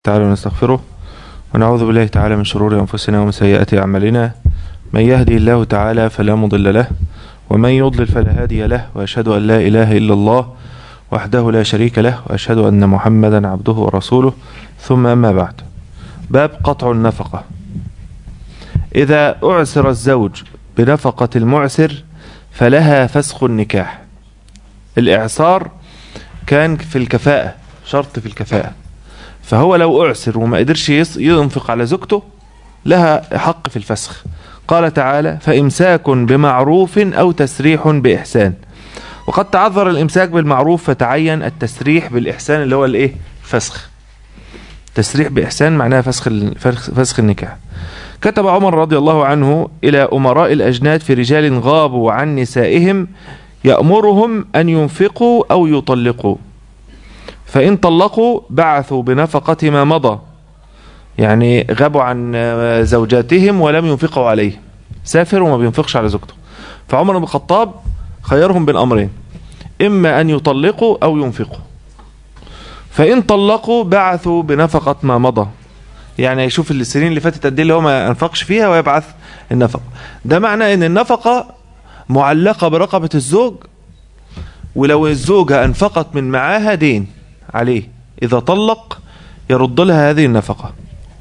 تعالى ونستغفره ونعوذ بالله تعالى من شرور أنفسنا ومن سيئات أعمالنا من يهدي الله تعالى فلا مضل له ومن يضلل فلا هادي له وأشهد أن لا إله إلا الله وحده لا شريك له وأشهد أن محمدا عبده ورسوله ثم أما بعد باب قطع النفقة إذا أعسر الزوج بنفقة المعسر فلها فسخ النكاح الإعسار كان في الكفاءة شرط في الكفاءة فهو لو أعسر وما قدرش يص- ينفق على زوجته لها حق في الفسخ قال تعالى فإمساك بمعروف أو تسريح بإحسان وقد تعذر الإمساك بالمعروف فتعين التسريح بالإحسان اللي هو الإيه فسخ تسريح بإحسان معناها فسخ ال- فسخ فسخ النكاح كتب عمر رضي الله عنه إلى أمراء الأجناد في رجال غابوا عن نسائهم يأمرهم أن ينفقوا أو يطلقوا فإن طلقوا بعثوا بنفقة ما مضى يعني غابوا عن آه، زوجاتهم ولم ينفقوا عليه سافر وما بينفقش على زوجته فعمر بن الخطاب خيرهم بين أمرين إما أن يطلقوا أو ينفقوا فإن طلقوا بعثوا بنفقة ما مضى يعني يشوف السنين اللي فاتت قد ايه اللي هو ما انفقش فيها ويبعث النفقة ده معناه ان النفقة معلقة برقبة الزوج ولو الزوجة انفقت من معاها دين عليه اذا طلق يرد لها هذه النفقة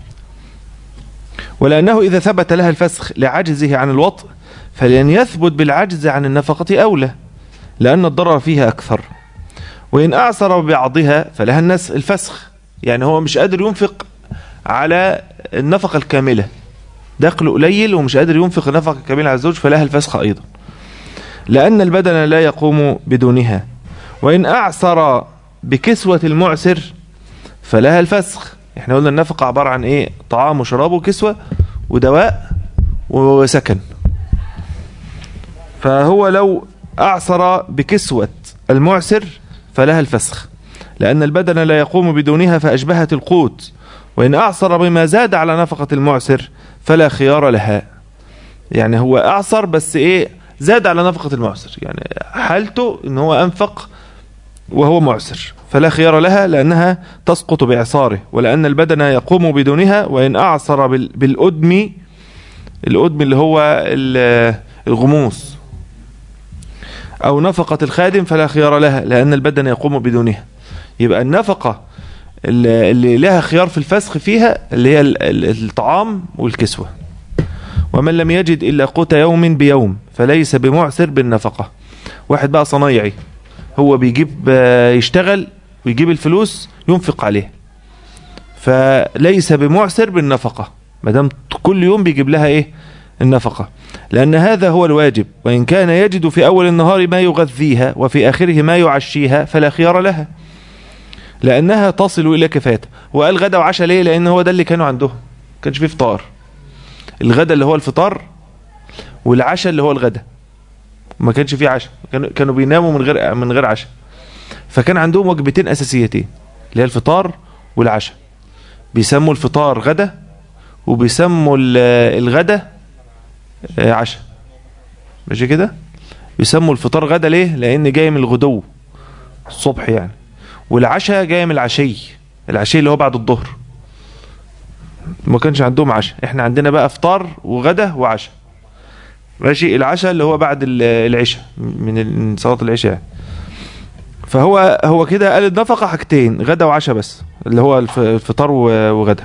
ولأنه إذا ثبت لها الفسخ لعجزه عن الوطء فلأن يثبت بالعجز عن النفقة أولى لأن الضرر فيها أكثر وإن أعسر ببعضها فلها الناس الفسخ يعني هو مش قادر ينفق على النفقة الكاملة دخله قليل ومش قادر ينفق النفقة الكاملة على الزوج فلها الفسخ أيضا لأن البدن لا يقوم بدونها وإن أعسر بكسوة المعسر فلها الفسخ احنا قلنا النفقة عبارة عن ايه طعام وشراب وكسوة ودواء وسكن فهو لو أعسر بكسوة المعسر فلها الفسخ لأن البدن لا يقوم بدونها فأشبهت القوت وإن أعصر بما زاد على نفقة المعسر فلا خيار لها يعني هو أعصر بس إيه زاد على نفقة المعسر يعني حالته إن هو أنفق وهو معسر فلا خيار لها لأنها تسقط بإعصاره ولأن البدن يقوم بدونها وإن أعصر بال- بالأدم الأدم اللي هو ال- الغموس أو نفقة الخادم فلا خيار لها لأن البدن يقوم بدونها يبقى النفقة اللي اللي لها خيار في الفسخ فيها اللي هي ال- ال- الطعام والكسوة ومن لم يجد إلا قوت يوم بيوم فليس بمعسر بالنفقة واحد بقى صنايعي هو بيجيب آه، يشتغل ويجيب الفلوس ينفق عليه فليس بمعسر بالنفقة ما دام كل يوم بيجيب لها ايه النفقة لأن هذا هو الواجب وإن كان يجد في أول النهار ما يغذيها وفي آخره ما يعشيها فلا خيار لها لأنها تصل إلى كفايته وقال غدا وعشاء ليه لأن هو ده اللي كانوا عندهم كانش فيه فطار الغدا اللي هو الفطار والعشاء اللي هو الغدا ما كانش فيه عشاء كانوا كانوا بيناموا من غير من غير عشاء فكان عندهم وجبتين اساسيتين اللي هي الفطار والعشاء بيسموا الفطار غدا وبيسموا ال- الغدا آه، عشاء ماشي كده بيسموا الفطار غدا ليه لان جاي من الغدو الصبح يعني والعشاء جاي من العشي العشي اللي هو بعد الظهر ما كانش عندهم عشاء احنا عندنا بقى فطار وغدا وعشاء ماشي العشاء اللي هو بعد ال- العشاء من ال- من صلاة العشاء يعني. فهو هو كده قال النفقة حاجتين غدا وعشاء بس اللي هو الف- الفطار و- وغدا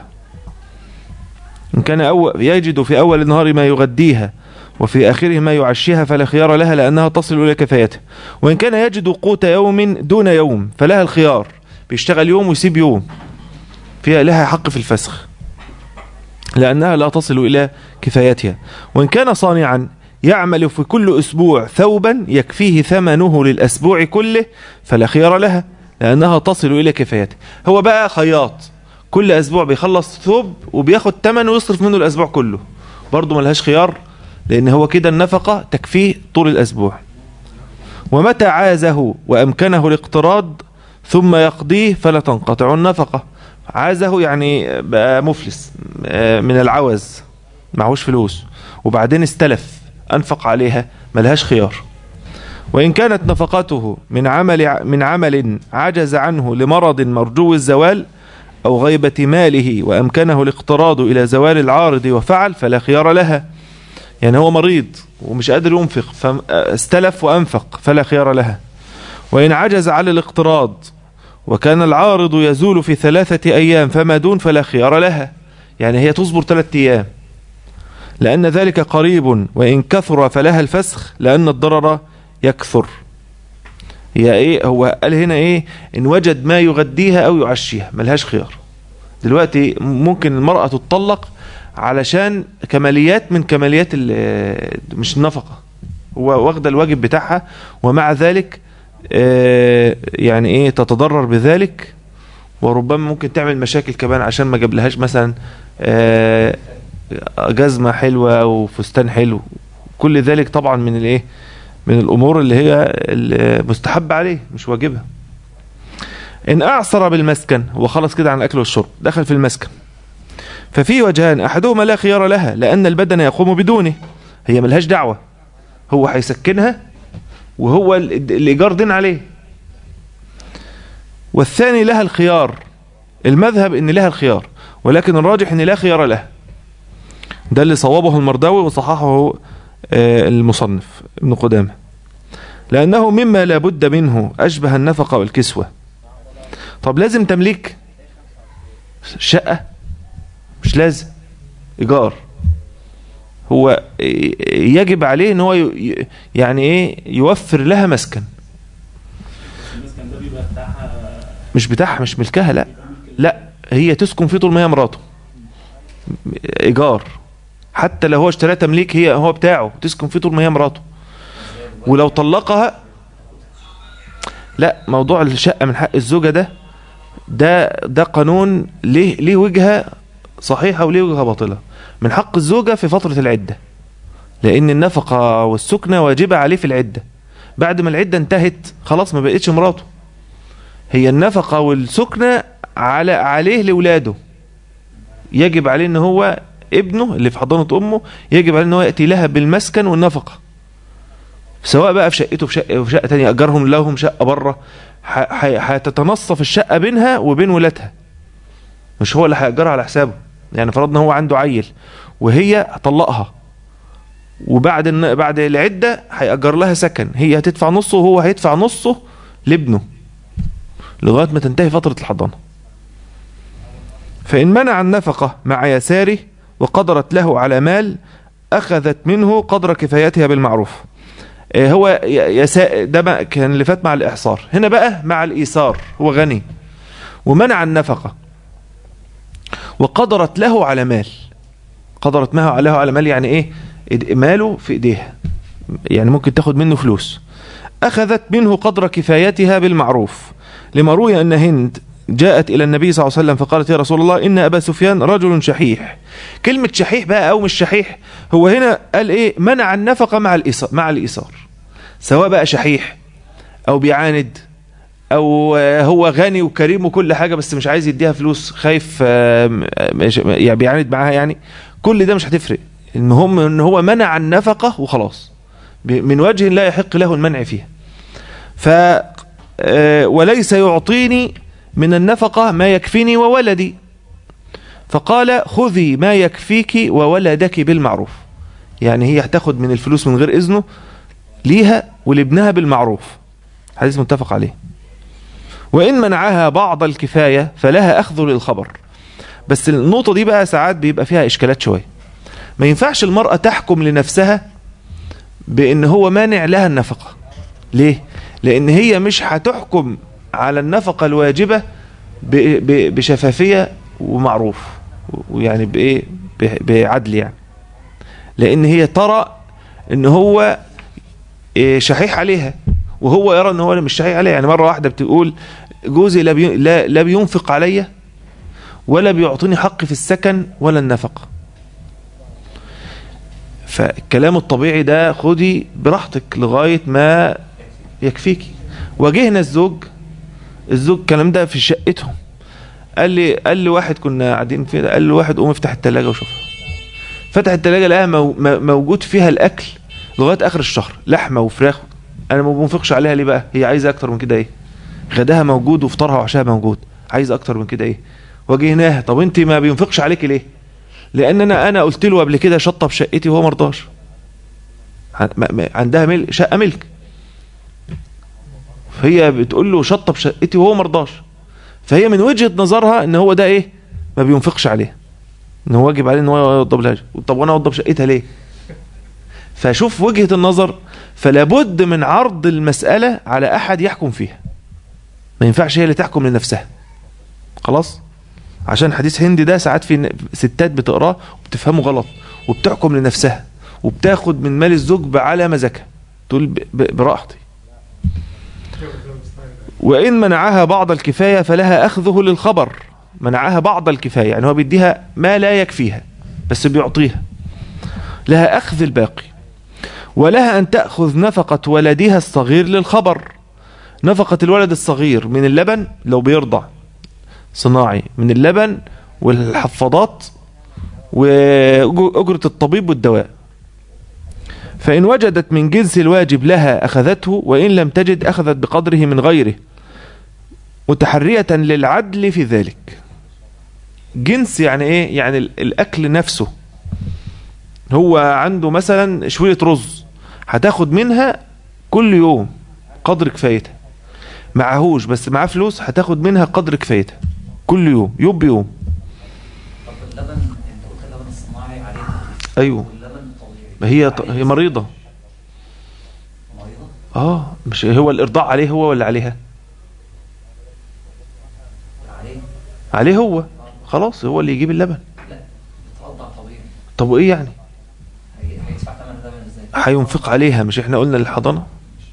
إن كان أول يجد في أول النهار ما يغديها وفي آخره ما يعشيها فلا خيار لها لأنها تصل إلى كفايته وإن كان يجد قوت يوم دون يوم فلها الخيار بيشتغل يوم ويسيب يوم فيها لها حق في الفسخ لأنها لا تصل إلى كفايتها وإن كان صانعا يعمل في كل أسبوع ثوبا يكفيه ثمنه للأسبوع كله فلا خيار لها لأنها تصل إلى كفايته هو بقى خياط كل أسبوع بيخلص ثوب وبياخد ثمنه ويصرف منه الأسبوع كله برضه ملهاش خيار لأن هو كده النفقة تكفيه طول الأسبوع ومتى عازه وأمكنه الاقتراض ثم يقضيه فلا تنقطع النفقة عازه يعني بقى مفلس آه، من العوز معهوش فلوس وبعدين استلف أنفق عليها ملهاش خيار وإن كانت نفقته من عمل من عمل عجز عنه لمرض مرجو الزوال أو غيبة ماله وأمكنه الاقتراض إلى زوال العارض وفعل فلا خيار لها يعني هو مريض ومش قادر ينفق فاستلف وأنفق فلا خيار لها وإن عجز على الاقتراض وكان العارض يزول في ثلاثة أيام فما دون فلا خيار لها يعني هي تصبر ثلاثة أيام لأن ذلك قريب وإن كثر فلها الفسخ لأن الضرر يكثر هي ايه هو قال هنا ايه ان وجد ما يغديها او يعشيها ملهاش خيار دلوقتي ممكن المرأة تطلق علشان كماليات من كماليات مش النفقة هو واخده الواجب بتاعها ومع ذلك آه يعني ايه تتضرر بذلك وربما ممكن تعمل مشاكل كمان عشان ما جابلهاش مثلا آه جزمة حلوة او فستان حلو كل ذلك طبعا من الايه من الامور اللي هي مستحبة عليه مش واجبها ان اعصر بالمسكن هو خلص كده عن الاكل والشرب دخل في المسكن ففي وجهان احدهما لا خيار لها لان البدن يقوم بدونه هي ملهاش دعوة هو هيسكنها وهو الايجار دين عليه والثاني لها الخيار المذهب ان لها الخيار ولكن الراجح ان لا خيار لها ده اللي صوابه المرداوي وصححه المصنف ابن قدامه لأنه مما لا بد منه أشبه النفقة والكسوة طب لازم تمليك شقة مش لازم إيجار هو يجب عليه ان هو يعني ايه يوفر لها مسكن مش بتاعها مش ملكها لا لا هي تسكن فيه طول ما هي مراته ايجار حتى لو هو اشتراه تمليك هي هو بتاعه تسكن فيه طول ما هي مراته ولو طلقها لا موضوع الشقة من حق الزوجة ده ده ده قانون ليه ليه وجهة صحيحة وليه وجهة باطلة من حق الزوجة في فترة العدة لأن النفقة والسكنة واجبة عليه في العدة بعد ما العدة انتهت خلاص ما بقتش مراته هي النفقة والسكنة على عليه لولاده يجب عليه ان هو ابنه اللي في حضانة امه يجب عليه ان هو يأتي لها بالمسكن والنفقة سواء بقى في شقته في شقة, في شقة تانية أجرهم لهم شقة بره هتتنصف الشقة بينها وبين ولادها مش هو اللي هيأجرها على حسابه يعني فرضنا هو عنده عيل وهي طلقها وبعد بعد العدة هيأجر لها سكن هي هتدفع نصه وهو هيدفع نصه لابنه لغاية ما تنتهي فترة الحضانة فإن منع النفقة مع يساره وقدرت له على مال أخذت منه قدر كفايتها بالمعروف هو يسا ده كان اللي فات مع الإحصار هنا بقى مع الإيسار هو غني ومنع النفقة وقدرت له على مال قدرت معه له على مال يعني ايه ماله في ايديها يعني ممكن تاخد منه فلوس اخذت منه قدر كفايتها بالمعروف لما روي ان هند جاءت الى النبي صلى الله عليه وسلم فقالت يا رسول الله ان ابا سفيان رجل شحيح كلمة شحيح بقى او مش شحيح هو هنا قال ايه منع النفقة مع الإيصار, مع الإيصار سواء بقى شحيح او بيعاند او هو غني وكريم وكل حاجة بس مش عايز يديها فلوس خايف يعني بيعاند معاها يعني كل ده مش هتفرق المهم ان هو منع النفقة وخلاص من وجه لا يحق له المنع فيها ف وليس يعطيني من النفقة ما يكفيني وولدي فقال خذي ما يكفيك وولدك بالمعروف يعني هي هتاخد من الفلوس من غير إذنه ليها ولابنها بالمعروف حديث متفق عليه وإن منعها بعض الكفاية فلها أخذ للخبر بس النقطة دي بقى ساعات بيبقى فيها إشكالات شوية ما ينفعش المرأة تحكم لنفسها بأن هو مانع لها النفقة ليه؟ لأن هي مش هتحكم على النفقة الواجبة بشفافية ومعروف ويعني بإيه بعدل يعني لأن هي ترى ان هو شحيح عليها وهو يرى ان هو مش شحيح عليها يعني مرة واحدة بتقول جوزي لا, بي لا, لا بينفق عليا ولا بيعطيني حق في السكن ولا النفقة فالكلام الطبيعي ده خدي براحتك لغاية ما يكفيكي واجهنا الزوج الزوج الكلام ده في شقتهم قال لي قال لي واحد كنا قاعدين فيه قال له واحد قوم افتح التلاجة وشوفها فتح التلاجة لقاها موجود فيها الاكل لغايه اخر الشهر لحمه وفراخ انا ما بنفقش عليها ليه بقى هي عايزه اكتر من كده ايه غداها موجود وفطارها وعشاها موجود عايزه اكتر من كده ايه واجهناها طب انت ما بينفقش عليك ليه لان انا انا قلت له قبل كده شطب شقتي وهو مرضاش ع- ما- ما- عندها مل... شقه ملك فهي بتقول له شطب شقتي وهو مرضاش فهي من وجهه نظرها ان هو ده ايه ما بينفقش عليه ان هو واجب عليه ان هو يوضب لها طب وانا اوضب شقتها ليه فشوف وجهه النظر فلا بد من عرض المساله على احد يحكم فيها ما ينفعش هي اللي تحكم لنفسها خلاص عشان حديث هندي ده ساعات في ستات بتقراه وبتفهمه غلط وبتحكم لنفسها وبتاخد من مال الزوج على مزاجها تقول ب- ب- براحتي وإن منعها بعض الكفاية فلها أخذه للخبر منعها بعض الكفاية يعني هو بيديها ما لا يكفيها بس بيعطيها لها أخذ الباقي ولها أن تأخذ نفقة ولدها الصغير للخبر نفقة الولد الصغير من اللبن لو بيرضع صناعي من اللبن والحفاضات وأجرة الطبيب والدواء فإن وجدت من جنس الواجب لها أخذته وإن لم تجد أخذت بقدره من غيره متحرية للعدل في ذلك جنس يعني إيه يعني ال- الأكل نفسه هو عنده مثلا شوية رز هتاخد منها كل يوم قدر كفايتها معهوش بس معاه فلوس هتاخد منها قدر كفايتها كل يوم يوم بيوم طب اللبن انت قلت اللبن الصناعي عليه ايوه واللبن الطبيعي ما هي عليه هي مريضة مريضة اه مش هو الارضاع عليه هو ولا عليها عليه عليه هو خلاص هو اللي يجيب اللبن لا بترضع طبيعي طب وايه يعني هي- هيدفع ثمن اللبن ازاي؟ هينفق عليها مش احنا قلنا للحضانة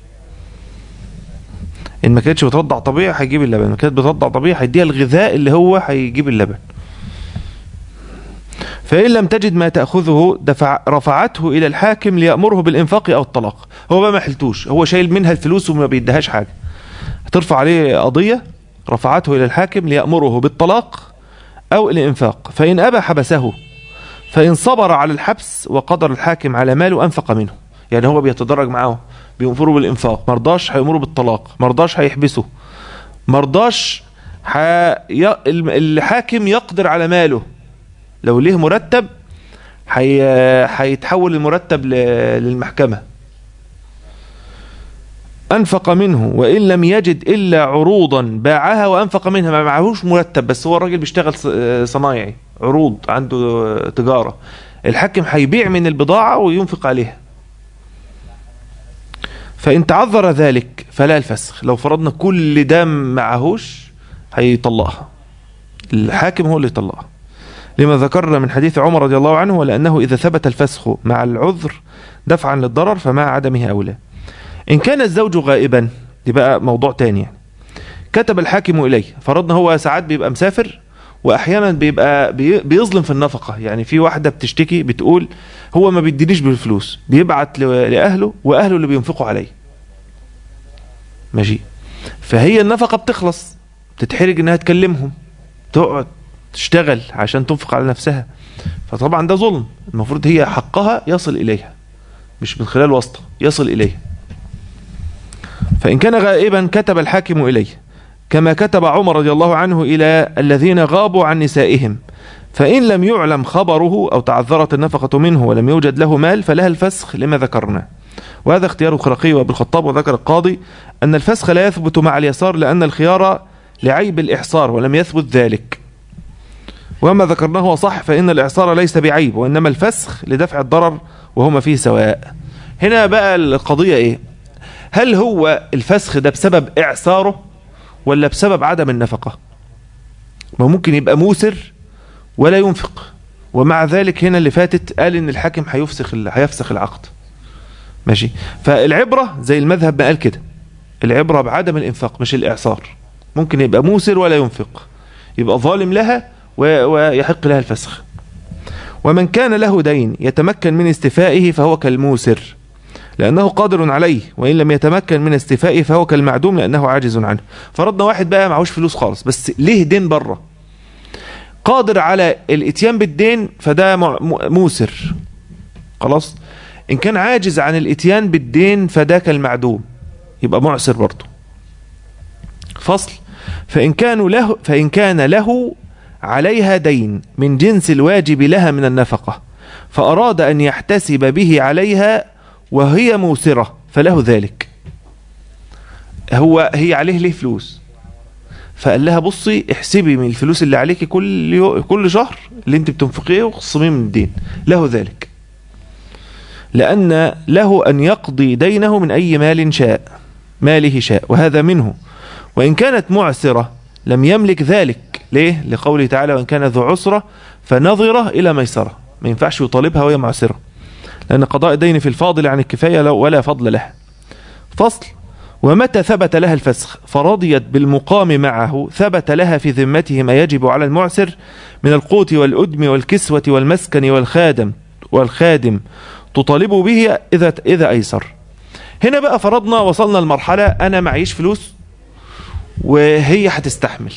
ان ما كانتش بترضع طبيعي هيجيب اللبن ما كانت بترضع طبيعي هيديها الغذاء اللي هو هيجيب اللبن فإن لم تجد ما تأخذه دفع رفعته إلى الحاكم ليأمره بالإنفاق أو الطلاق هو بقى ما حلتوش هو شايل منها الفلوس وما بيديهاش حاجة هترفع عليه قضية رفعته إلى الحاكم ليأمره بالطلاق أو الإنفاق فإن أبى حبسه فإن صبر على الحبس وقدر الحاكم على ماله أنفق منه يعني هو بيتدرج معاه بيأمره بالإنفاق مرضاش هيأمره بالطلاق مرضاش هيحبسه مرضاش ح... ي... الم- الحاكم يقدر على ماله لو ليه مرتب حي... هيتحول المرتب ل... للمحكمة أنفق منه وإن لم يجد إلا عروضا باعها وأنفق منها ما معهوش مرتب بس هو الراجل بيشتغل ص- صنايعي عروض عنده تجارة الحاكم هيبيع من البضاعة وينفق عليها فإن تعذر ذلك فلا الفسخ لو فرضنا كل ده معهوش هيطلقها الحاكم هو اللي يطلقها لما ذكرنا من حديث عمر رضي الله عنه ولأنه إذا ثبت الفسخ مع العذر دفعا للضرر فمع عدمه أولى إن كان الزوج غائبا دي بقى موضوع تاني يعني كتب الحاكم إليه فرضنا هو ساعات بيبقى مسافر وأحيانا بيبقى بي- بيظلم في النفقة يعني في واحدة بتشتكي بتقول هو ما بيدينيش بالفلوس بيبعت ل- لأهله وأهله اللي بينفقوا عليه ماشي فهي النفقة بتخلص بتتحرج انها تكلمهم تقعد تشتغل عشان تنفق على نفسها فطبعا ده ظلم المفروض هي حقها يصل إليها مش من خلال واسطة يصل إليها فإن كان غائبا كتب الحاكم إليه كما كتب عمر رضي الله عنه إلى الذين غابوا عن نسائهم فإن لم يعلم خبره أو تعذرت النفقة منه ولم يوجد له مال فلها الفسخ لما ذكرنا وهذا اختيار الخرقي وابن الخطاب وذكر القاضي أن الفسخ لا يثبت مع اليسار لأن الخيار لعيب الإحصار ولم يثبت ذلك وما ذكرناه صح فإن الإعصار ليس بعيب وإنما الفسخ لدفع الضرر وهما فيه سواء هنا بقى القضية إيه هل هو الفسخ ده بسبب إعصاره ولا بسبب عدم النفقة ما ممكن يبقى موسر ولا ينفق ومع ذلك هنا اللي فاتت قال ان الحاكم هيفسخ ال- هيفسخ العقد ماشي فالعبرة زي المذهب ما قال كده العبرة بعدم الانفاق مش الاعصار ممكن يبقى موسر ولا ينفق يبقى ظالم لها و- ويحق لها الفسخ ومن كان له دين يتمكن من استيفائه فهو كالموسر لأنه قادر عليه وإن لم يتمكن من استيفائه فهو كالمعدوم لأنه عاجز عنه فرضنا واحد بقى معهوش فلوس خالص بس ليه دين بره قادر على الاتيان بالدين فده مع- م- موسر خلاص إن كان عاجز عن الاتيان بالدين فده كالمعدوم يبقى معسر برضه فصل فإن كانوا له فإن كان له عليها دين من جنس الواجب لها من النفقة فأراد أن يحتسب به عليها وهي موسرة فله ذلك هو هي عليه ليه فلوس فقال لها بصي احسبي من الفلوس اللي عليكي كل يو كل شهر اللي انت بتنفقيه وخصميه من الدين له ذلك لأن له أن يقضي دينه من أي مال شاء ماله شاء وهذا منه وإن كانت معسرة لم يملك ذلك ليه؟ لقوله تعالى وإن كان ذو عسرة فنظرة إلى ميسرة ما ينفعش يطالبها وهي معسرة لأن قضاء الدين في الفاضل عن الكفاية ولا فضل له فصل ومتى ثبت لها الفسخ فرضيت بالمقام معه ثبت لها في ذمته ما يجب على المعسر من القوت والأدم والكسوة والمسكن والخادم والخادم تطالب به إذا إذا أيسر هنا بقى فرضنا وصلنا لمرحلة أنا معيش فلوس وهي هتستحمل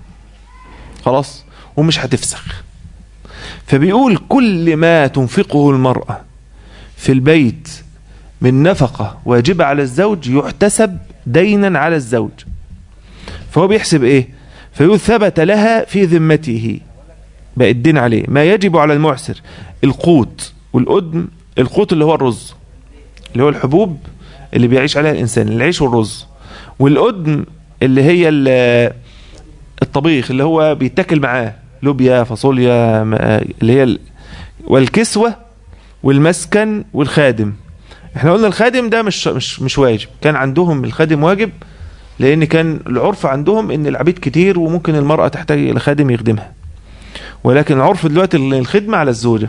خلاص ومش هتفسخ فبيقول كل ما تنفقه المرأة في البيت من نفقة واجبة على الزوج يحتسب دينا على الزوج فهو بيحسب ايه فيقول ثبت لها في ذمته بقى الدين عليه ما يجب على المعسر القوت والأدم القوت اللي هو الرز اللي هو الحبوب اللي بيعيش عليها الإنسان العيش والرز والأدم اللي هي ال- الطبيخ اللي هو بيتاكل معاه لوبيا فاصوليا م- اللي هي ال- والكسوة والمسكن والخادم احنا قلنا الخادم ده مش مش مش واجب كان عندهم الخادم واجب لان كان العرف عندهم ان العبيد كتير وممكن المرأة تحتاج الى خادم يخدمها ولكن العرف دلوقتي الخدمة على الزوجة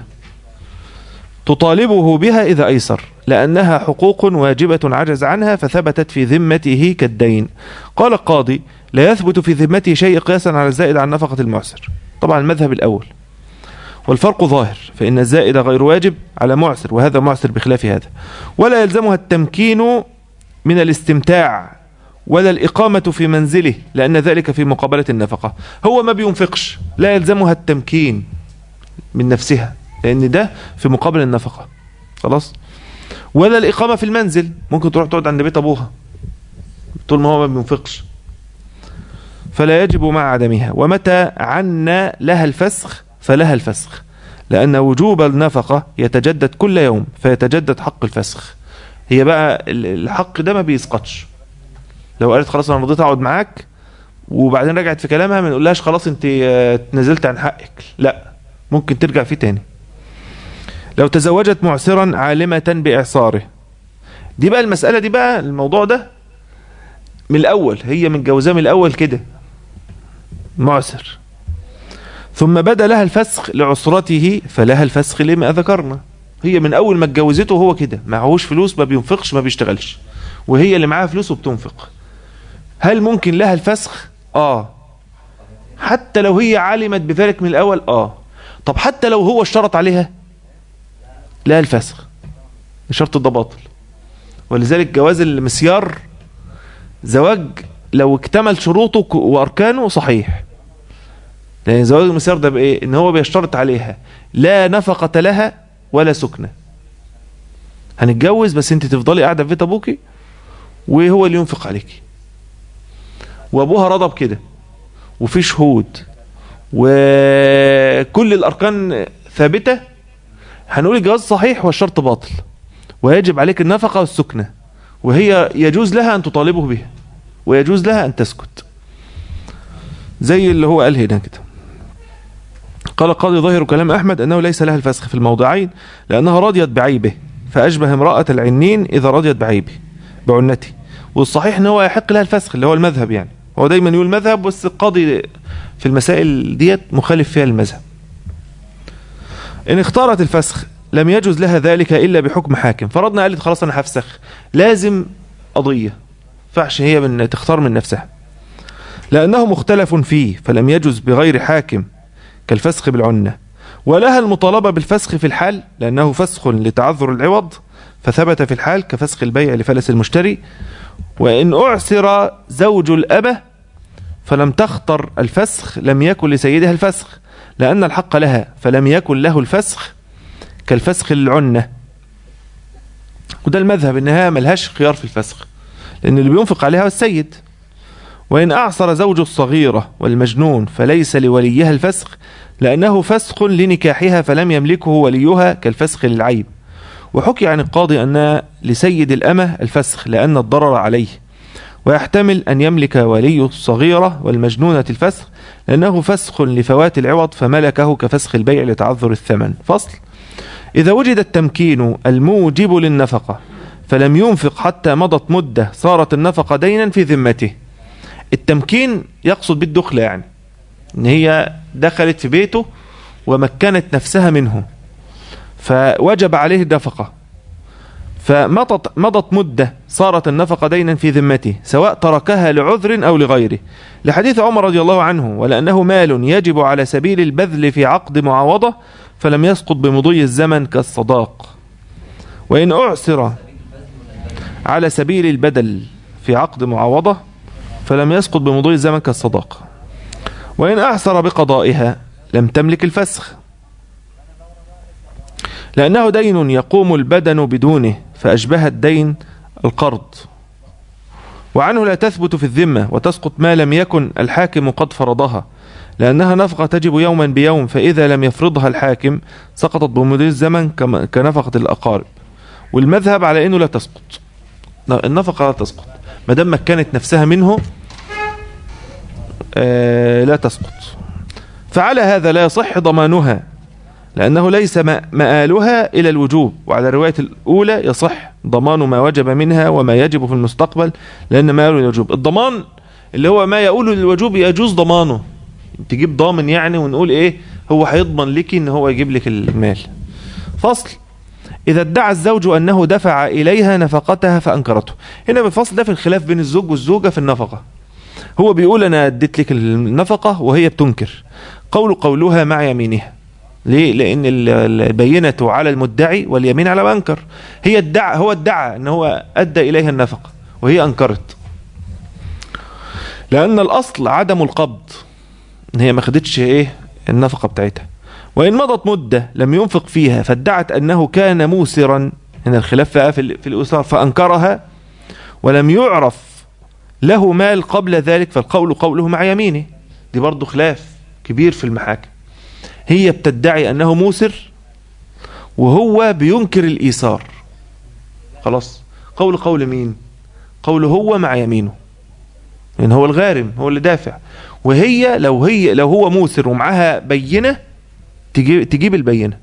تطالبه بها إذا أيسر لأنها حقوق واجبة عجز عنها فثبتت في ذمته كالدين قال القاضي لا يثبت في ذمته شيء قياسا على الزائد عن نفقة المعسر طبعا المذهب الأول والفرق ظاهر فإن الزائد غير واجب على معسر وهذا معسر بخلاف هذا ولا يلزمها التمكين من الاستمتاع ولا الإقامة في منزله لأن ذلك في مقابلة النفقة هو ما بينفقش لا يلزمها التمكين من نفسها لأن ده في مقابل النفقة خلاص ولا الإقامة في المنزل ممكن تروح تقعد عند بيت أبوها طول ما هو ما بينفقش فلا يجب مع عدمها ومتى عنا لها الفسخ فلها الفسخ لأن وجوب النفقة يتجدد كل يوم فيتجدد حق الفسخ هي بقى ال- الحق ده ما بيسقطش لو قالت خلاص انا رضيت اقعد معاك وبعدين رجعت في كلامها ما نقولهاش خلاص انت آه، تنازلت عن حقك لا ممكن ترجع فيه تاني لو تزوجت معسرا عالمة بإعصاره دي بقى المسألة دي بقى الموضوع ده من الأول هي متجوزاه من الأول كده معسر ثم بدا لها الفسخ لعسرته فلها الفسخ لما ذكرنا هي من أول ما اتجوزته هو كده معهوش فلوس ما بينفقش ما بيشتغلش وهي اللي معاها فلوس وبتنفق هل ممكن لها الفسخ اه حتى لو هي علمت بذلك من الأول اه طب حتى لو هو اشترط عليها لا الفسخ الشرط ده باطل ولذلك جواز المسيار زواج لو اكتمل شروطه ك- واركانه صحيح لان زواج المسيار ده بايه ان هو بيشترط عليها لا نفقة لها ولا سكنة هنتجوز بس انت تفضلي قاعدة في بيت ابوكي وهو اللي ينفق عليكي وابوها رضى بكده وفي شهود وكل الاركان ثابته هنقول الجواز صحيح والشرط باطل ويجب عليك النفقة والسكنة وهي يجوز لها أن تطالبه بها ويجوز لها أن تسكت زي اللي هو قال هنا كده قال القاضي ظاهر كلام أحمد أنه ليس لها الفسخ في الموضعين لأنها رضيت بعيبه فأشبه امرأة العنين إذا رضيت بعيبه بعنته والصحيح أنه يحق لها الفسخ اللي هو المذهب يعني هو دايما يقول مذهب بس القاضي في المسائل ديت مخالف فيها المذهب إن اختارت الفسخ لم يجوز لها ذلك إلا بحكم حاكم فرضنا قالت خلاص أنا هفسخ لازم قضية فعش هي من تختار من نفسها لأنه مختلف فيه فلم يجوز بغير حاكم كالفسخ بالعنة ولها المطالبة بالفسخ في الحال لأنه فسخ لتعذر العوض فثبت في الحال كفسخ البيع لفلس المشتري وإن أعسر زوج الأبة فلم تختر الفسخ لم يكن لسيدها الفسخ لأن الحق لها فلم يكن له الفسخ كالفسخ للعنة وده المذهب انها ملهاش خيار في الفسخ لان اللي بينفق عليها هو السيد وإن أعصر زوج الصغيرة والمجنون فليس لوليها الفسخ لأنه فسخ لنكاحها فلم يملكه وليها كالفسخ للعيب وحكي عن القاضي أن لسيد الأمة الفسخ لأن الضرر عليه ويحتمل أن يملك ولي الصغيرة والمجنونة الفسخ لأنه فسخ لفوات العوض فملكه كفسخ البيع لتعذر الثمن فصل إذا وجد التمكين الموجب للنفقة فلم ينفق حتى مضت مدة صارت النفقة دينا في ذمته التمكين يقصد بالدخل يعني ان هي دخلت في بيته ومكنت نفسها منه فوجب عليه النفقة فمضت مضت مدة صارت النفقة دينا في ذمته سواء تركها لعذر أو لغيره لحديث عمر رضي الله عنه ولأنه مال يجب على سبيل البذل في عقد معاوضة فلم يسقط بمضي الزمن كالصداق وإن أعسر على سبيل البدل في عقد معاوضة فلم يسقط بمضي الزمن كالصداق وإن أعسر بقضائها لم تملك الفسخ لأنه دين يقوم البدن بدونه فأشبه الدين القرض وعنه لا تثبت في الذمة وتسقط ما لم يكن الحاكم قد فرضها لأنها نفقة تجب يوما بيوم فإذا لم يفرضها الحاكم سقطت بمضي الزمن كما- كنفقة الأقارب والمذهب على أنه لا تسقط النفقة لا تسقط ما دام مكنت نفسها منه آه، لا تسقط فعلى هذا لا يصح ضمانها لأنه ليس م- مآلها إلى الوجوب وعلى الرواية الأولى يصح ضمان ما وجب منها وما يجب في المستقبل لأن مآله إلى الوجوب الضمان اللي هو ما يقول للوجوب يجوز ضمانه تجيب ضامن يعني ونقول إيه هو هيضمن لك إن هو يجيب لك المال فصل إذا ادعى الزوج أنه دفع إليها نفقتها فأنكرته هنا بالفصل ده في الخلاف بين الزوج والزوجة في النفقة هو بيقول أنا اديت لك النفقة وهي بتنكر قول قولها مع يمينها ليه؟ لأن ال- البينة على المدعي واليمين على من أنكر هي ادعى هو ادعى أن هو أدى إليها النفقة وهي أنكرت لأن الأصل عدم القبض إن هي ما خدتش إيه النفقة بتاعتها وإن مضت مدة لم ينفق فيها فادعت أنه كان موسرا هنا الخلاف بقى في ال- في الأسر فأنكرها ولم يعرف له مال قبل ذلك فالقول قوله مع يمينه دي برضو خلاف كبير في المحاكم هي بتدعي أنه موسر وهو بينكر الإيسار خلاص قول قول مين قول هو مع يمينه لأن هو الغارم هو اللي دافع وهي لو هي لو هو موسر ومعاها بينة تجيب, تجيب البينة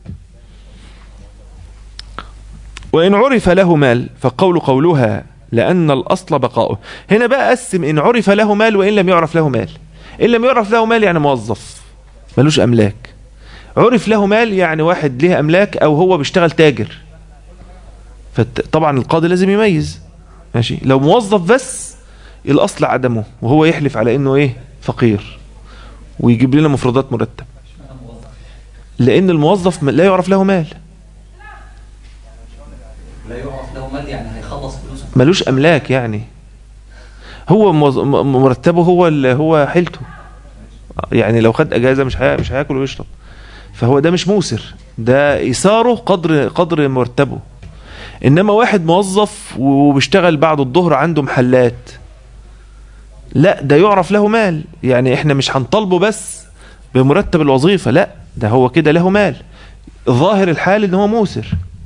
وإن عرف له مال فقول قولها لأن الأصل بقاؤه هنا بقى قسم إن عرف له مال وإن لم يعرف له مال إن لم يعرف له مال يعني موظف ملوش أملاك عرف له مال يعني واحد ليه أملاك أو هو بيشتغل تاجر فطبعا القاضي لازم يميز ماشي لو موظف بس الأصل عدمه وهو يحلف على إنه إيه فقير ويجيب لنا مفردات مرتب لأن الموظف لا يعرف له مال لا يعرف له مال يعني هيخلص فلوسه ملوش املاك يعني هو موظ- م- مرتبه هو ال- هو حيلته يعني لو خد اجازه مش هي- مش هياكل ويشرب فهو ده مش موسر ده ايثاره قدر قدر مرتبه انما واحد موظف وبيشتغل بعد الظهر عنده محلات لا ده يعرف له مال يعني احنا مش هنطالبه بس بمرتب الوظيفه لا ده هو كده له مال ظاهر الحال ان هو موسر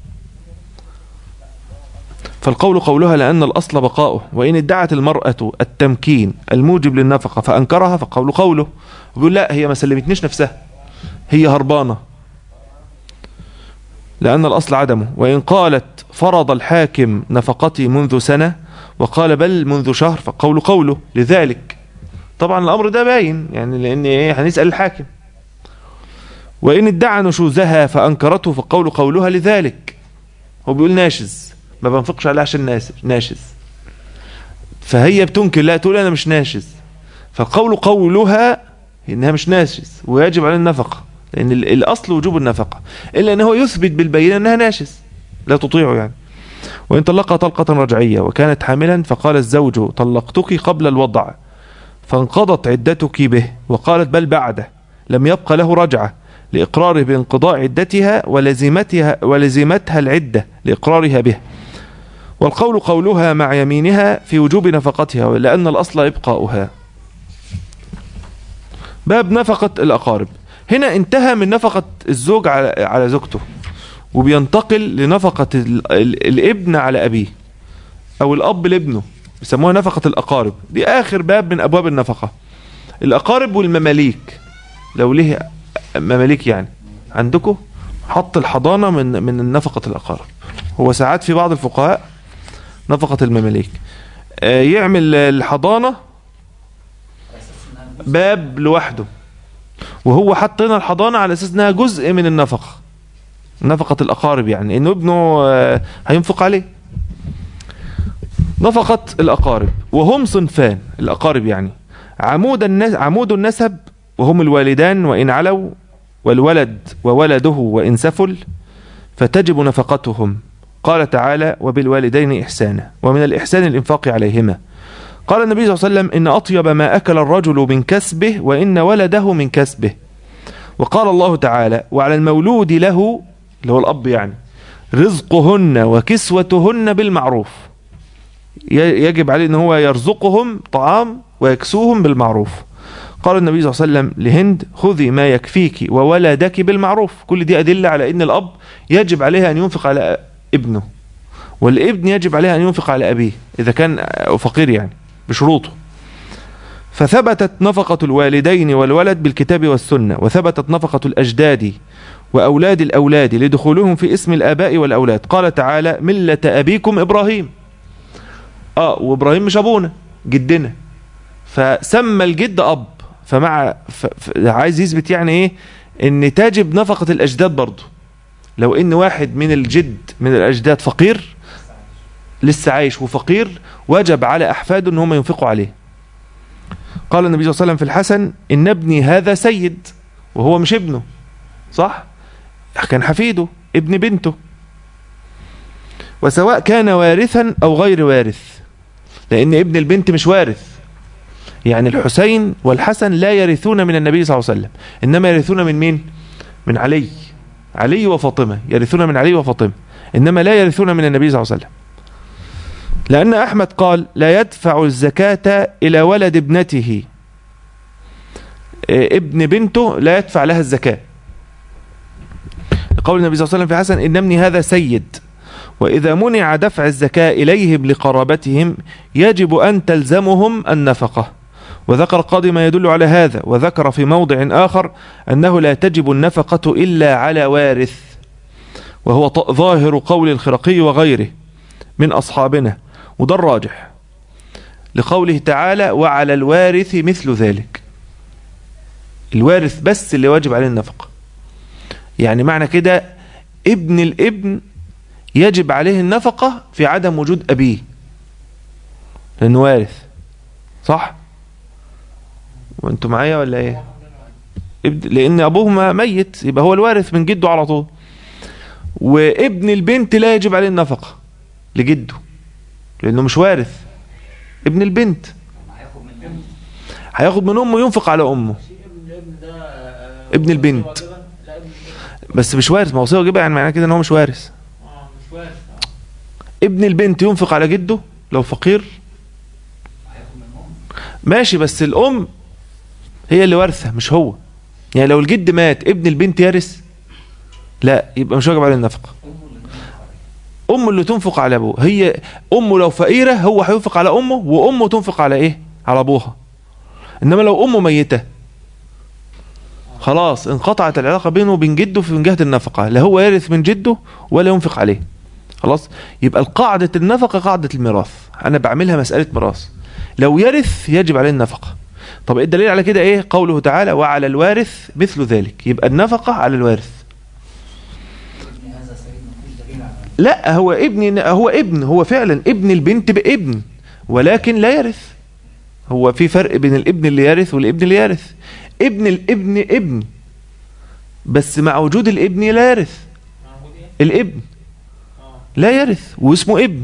فالقول قولها لأن الأصل بقاؤه وإن ادعت المرأة التمكين الموجب للنفقة فأنكرها فقول قوله وبيقول لا هي ما سلمتنيش نفسها هي هربانة لأن الأصل عدمه وإن قالت فرض الحاكم نفقتي منذ سنة وقال بل منذ شهر فقول قوله لذلك طبعا الأمر ده باين يعني لأن إيه هنسأل الحاكم وإن ادعى نشوزها فأنكرته فقول قولها لذلك هو بيقول ناشز ما بنفقش عليها عشان ناس- ناشز فهي بتنكر لا تقول انا مش ناشز فالقول قولها انها مش ناشز ويجب عليه النفقه لان ال- الاصل وجوب النفقه الا ان هو يثبت بالبينه انها ناشز لا تطيعه يعني وان طلقها طلقه رجعيه وكانت حاملا فقال الزوج طلقتك قبل الوضع فانقضت عدتك به وقالت بل بعده لم يبق له رجعه لإقراره بانقضاء عدتها ولزمتها ولزمتها العدة لإقرارها به والقول قولها مع يمينها في وجوب نفقتها لأن الأصل إبقاؤها باب نفقة الأقارب هنا انتهى من نفقة الزوج على على زوجته وبينتقل لنفقة ال- ال- الابن على أبيه أو الأب لابنه بيسموها نفقة الأقارب دي آخر باب من أبواب النفقة الأقارب والمماليك لو ليه مماليك يعني عندكم حط الحضانة من من نفقة الأقارب هو ساعات في بعض الفقهاء نفقة المماليك آه، يعمل الحضانة على اساس انها جزء باب لوحده وهو حط هنا الحضانة على أساس إنها جزء من النفقة نفقة الأقارب يعني إنه ابنه آه، هينفق عليه نفقة الأقارب وهم صنفان الأقارب يعني عمود النس عمود النسب وهم الوالدان وإن علوا والولد وولده وإن سفل فتجب نفقتهم قال تعالى وبالوالدين إحسانا ومن الإحسان الإنفاق عليهما قال النبي صلى الله عليه وسلم إن أطيب ما أكل الرجل من كسبه وإن ولده من كسبه وقال الله تعالى وعلى المولود له اللي هو الأب يعني رزقهن وكسوتهن بالمعروف ي- يجب عليه ان هو يرزقهم طعام ويكسوهم بالمعروف قال النبي صلى الله عليه وسلم لهند خذي ما يكفيك وولدك بالمعروف كل دي أدلة على ان الأب يجب عليه أن ينفق على ابنه والابن يجب عليه أن ينفق على أبيه إذا كان فقير يعني بشروطه فثبتت نفقة الوالدين والولد بالكتاب والسنة وثبتت نفقة الأجداد وأولاد الأولاد لدخولهم في اسم الآباء والأولاد قال تعالى ملة أبيكم إبراهيم آه وإبراهيم مش أبونا جدنا فسمى الجد أب فمع ف... ف... عايز يثبت يعني إيه إن تجب نفقة الأجداد برضه لو إن واحد من الجد من الأجداد فقير لسه عايش وفقير وجب على أحفاده إن هم ينفقوا عليه قال النبي صلى الله عليه وسلم في الحسن إن ابني هذا سيد وهو مش ابنه صح كان حفيده ابن بنته وسواء كان وارثا أو غير وارث لأن ابن البنت مش وارث يعني الحسين والحسن لا يرثون من النبي صلى الله عليه وسلم إنما يرثون من مين من علي علي وفاطمة يرثون من علي وفاطمة إنما لا يرثون من النبي صلى الله عليه وسلم لأن أحمد قال لا يدفع الزكاة إلى ولد ابنته إيه، ابن بنته لا يدفع لها الزكاة قول النبي صلى الله عليه وسلم في حسن إن ابني هذا سيد وإذا منع دفع الزكاة إليهم لقرابتهم يجب أن تلزمهم النفقة وذكر القاضي ما يدل على هذا وذكر في موضع آخر أنه لا تجب النفقة إلا على وارث وهو ط- ظاهر قول الخرقي وغيره من أصحابنا وده الراجح لقوله تعالى وعلى الوارث مثل ذلك الوارث بس اللي واجب عليه النفقة يعني معنى كده ابن الابن يجب عليه النفقة في عدم وجود أبيه لأنه وارث صح وانتوا معايا ولا ايه ابن- لأن أبوه ما ميت يبقى هو الوارث من جده على طول وابن البنت لا يجب عليه النفقة لجده لأنه مش وارث ابن البنت هياخد من امه هياخد من أمه ينفق على أمه ابن الابن ده آه، ابن البنت. وصية واجبة؟ لا ابن الابن بس مش وارث ما وصيه واجبة يعني معناه كده ان هو مش وارث اه مش وارث آه. ابن البنت ينفق على جده لو فقير هياخد من امه ماشي بس الام هي اللي وارثه مش هو يعني لو الجد مات ابن البنت يرث لا يبقى مش واجب عليه النفقه امه اللي تنفق عليه. امه اللي تنفق على ابوه هي امه لو فقيره هو هينفق على امه وامه تنفق على ايه على ابوها انما لو امه ميته خلاص انقطعت العلاقه بينه وبين جده في من جهه النفقه لا هو يرث من جده ولا ينفق عليه خلاص يبقى القاعده النفقه قاعده الميراث انا بعملها مساله ميراث لو يرث يجب عليه النفقه طب إيه الدليل على كده ايه قوله تعالى وعلى الوارث مثل ذلك يبقى النفقه على الوارث ابن هذا سيد مفيش دليل على لا هو ابن هو ابن هو فعلا ابن البنت بابن ولكن لا يرث هو في فرق بين الابن اللي يرث والابن اللي يرث ابن الابن ابن بس مع وجود الابن لا يرث موجود ايه؟ الابن اه لا يرث واسمه ابن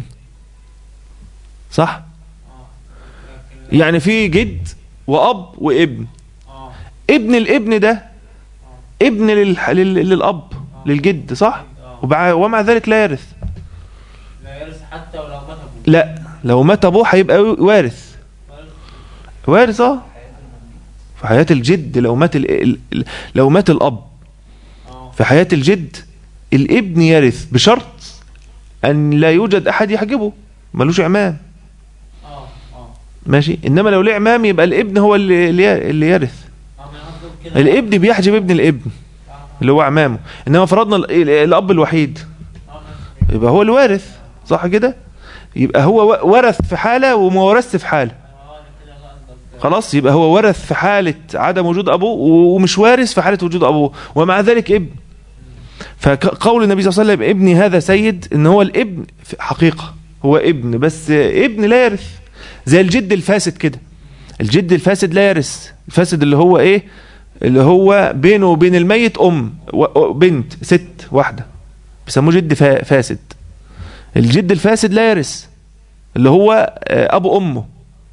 صح اه لكن يعني في جد واب وابن اه ابن الابن ده ابن لل... لل... للاب للجد صح اه وبع... ومع ذلك لا يرث لا يرث حتى ولو مات ابوه لا لو مات ابوه هيبقى وارث وارث. وارث اه في حياة الجد لو مات ال... ال- لو مات الأب اه في حياة الجد الابن يرث بشرط أن لا يوجد أحد يحجبه ملوش عمام اه اه ماشي إنما لو ليه عمام يبقى الابن هو اللي, اللي اللي يرث اه ما قصدك كده الابن بيحجب ابن الابن اه اللي هو عمامه إنما فرضنا ال- ال- الأب الوحيد اه ماشي. يبقى هو الوارث صح كده يبقى هو و- ورث في حالة وما ورثش في حالة اه أنا كده لا قصدك خلاص يبقى هو ورث في حالة عدم وجود أبوه و- ومش وارث في حالة وجود أبوه ومع ذلك ابن فقول النبي صلى الله عليه وسلم ابني هذا سيد ان هو الابن في حقيقة هو ابن بس ابن لا يرث زي الجد الفاسد كده الجد الفاسد لا يرث الفاسد اللي هو ايه اللي هو بينه وبين الميت ام و- بنت ست واحدة بيسموه جد فا- فاسد الجد الفاسد لا يرث اللي هو آه، ابو امه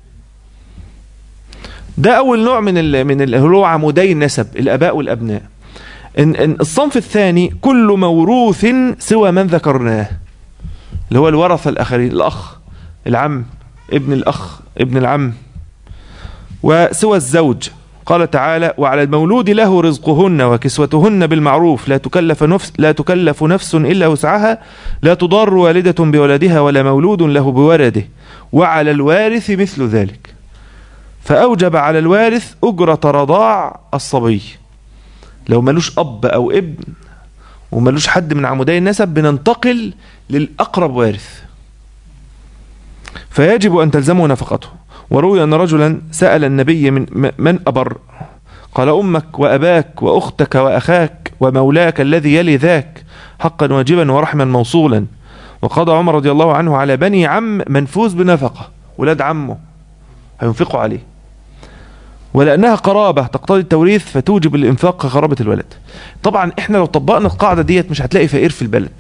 ده اول نوع من ال من ال اللي هو عمودي النسب الاباء والابناء إن إن الصنف الثاني كل موروث سوى من ذكرناه اللي هو الورثة الآخرين الأخ العم ابن الأخ ابن العم وسوى الزوج قال تعالى وعلى المولود له رزقهن وكسوتهن بالمعروف لا تكلف نفس لا تكلف نفس إلا وسعها لا تضار والدة بولدها ولا مولود له بولده وعلى الوارث مثل ذلك فأوجب على الوارث أجرة رضاع الصبي لو ملوش أب أو ابن وملوش حد من عمودي النسب بننتقل للأقرب وارث فيجب أن تلزمه نفقته وروي أن رجلا سأل النبي من م- من أبر قال أمك وأباك وأختك وأخاك ومولاك الذي يلي ذاك حقا واجبا ورحما موصولا وقضى عمر رضي الله عنه على بني عم منفوذ بنفقة ولاد عمه هينفقوا عليه ولأنها قرابة تقتضي التوريث فتوجب الإنفاق كقرابة الولد طبعا احنا لو طبقنا القاعدة ديت مش هتلاقي فقير في البلد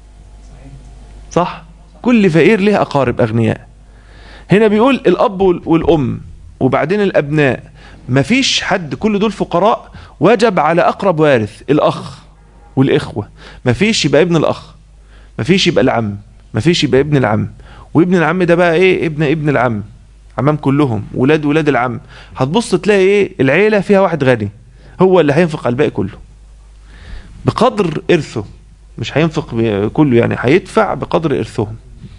صح كل فقير له أقارب أغنياء هنا بيقول الأب وال- والأم وبعدين الأبناء مفيش حد كل دول فقراء وجب على أقرب وارث الأخ والإخوة مفيش يبقى ابن الأخ مفيش يبقى العم مفيش يبقى ابن العم وابن العم ده بقى ايه ابن ابن العم عمام كلهم ولاد ولاد العم هتبص تلاقي ايه العيلة فيها واحد غني هو اللي هينفق على الباقي كله بقدر إرثه مش هينفق ب- كله يعني هيدفع بقدر إرثهم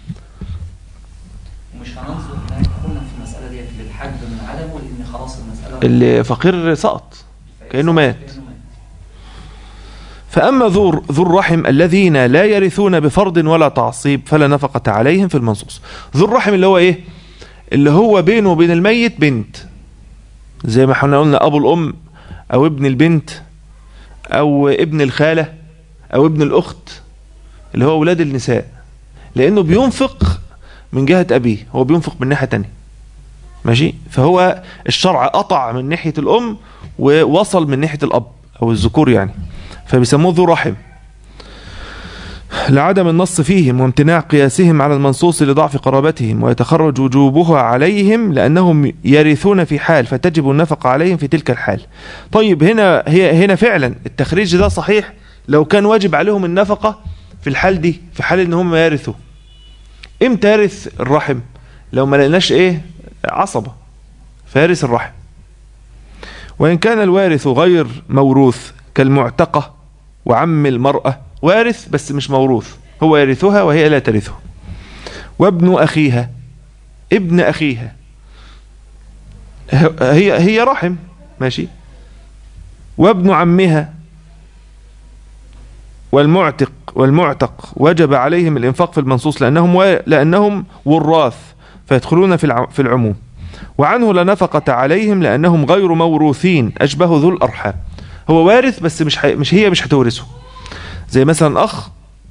ومش هننظر هناك قلنا في المسألة ديت للحجب من عدمه لأن خلاص المسألة اللي فقير سقط كأنه مات. كأنه مات فأما ذو ذو الرحم الذين لا يرثون بفرض ولا تعصيب فلا نفقة عليهم في المنصوص ذو الرحم اللي هو ايه اللي هو بينه وبين الميت بنت زي ما احنا قلنا ابو الام او ابن البنت او ابن الخالة او ابن الاخت اللي هو اولاد النساء لانه بينفق من جهة ابيه هو بينفق من ناحية تانية ماشي فهو الشرع قطع من ناحية الام ووصل من ناحية الاب او الذكور يعني فبيسموه ذو رحم لعدم النص فيهم وامتناع قياسهم على المنصوص لضعف قرابتهم ويتخرج وجوبها عليهم لأنهم يرثون في حال فتجب النفقة عليهم في تلك الحال طيب هنا هي هنا فعلا التخريج ده صحيح لو كان واجب عليهم النفقة في الحال دي في حال ان هم يرثوا امتى يرث الرحم لو ما لقيناش ايه عصبة فيرث الرحم وإن كان الوارث غير موروث كالمعتقة وعم المرأة وارث بس مش موروث هو يرثها وهي لا ترثه وابن أخيها ابن أخيها هي هي رحم ماشي وابن عمها والمعتق والمعتق وجب عليهم الإنفاق في المنصوص لأنهم و... لأنهم وراث فيدخلون في الع... في العموم وعنه لا نفقة عليهم لأنهم غير موروثين أشبه ذو الأرحام هو وارث بس مش حي... مش هي مش هتورثه زي مثلا أخ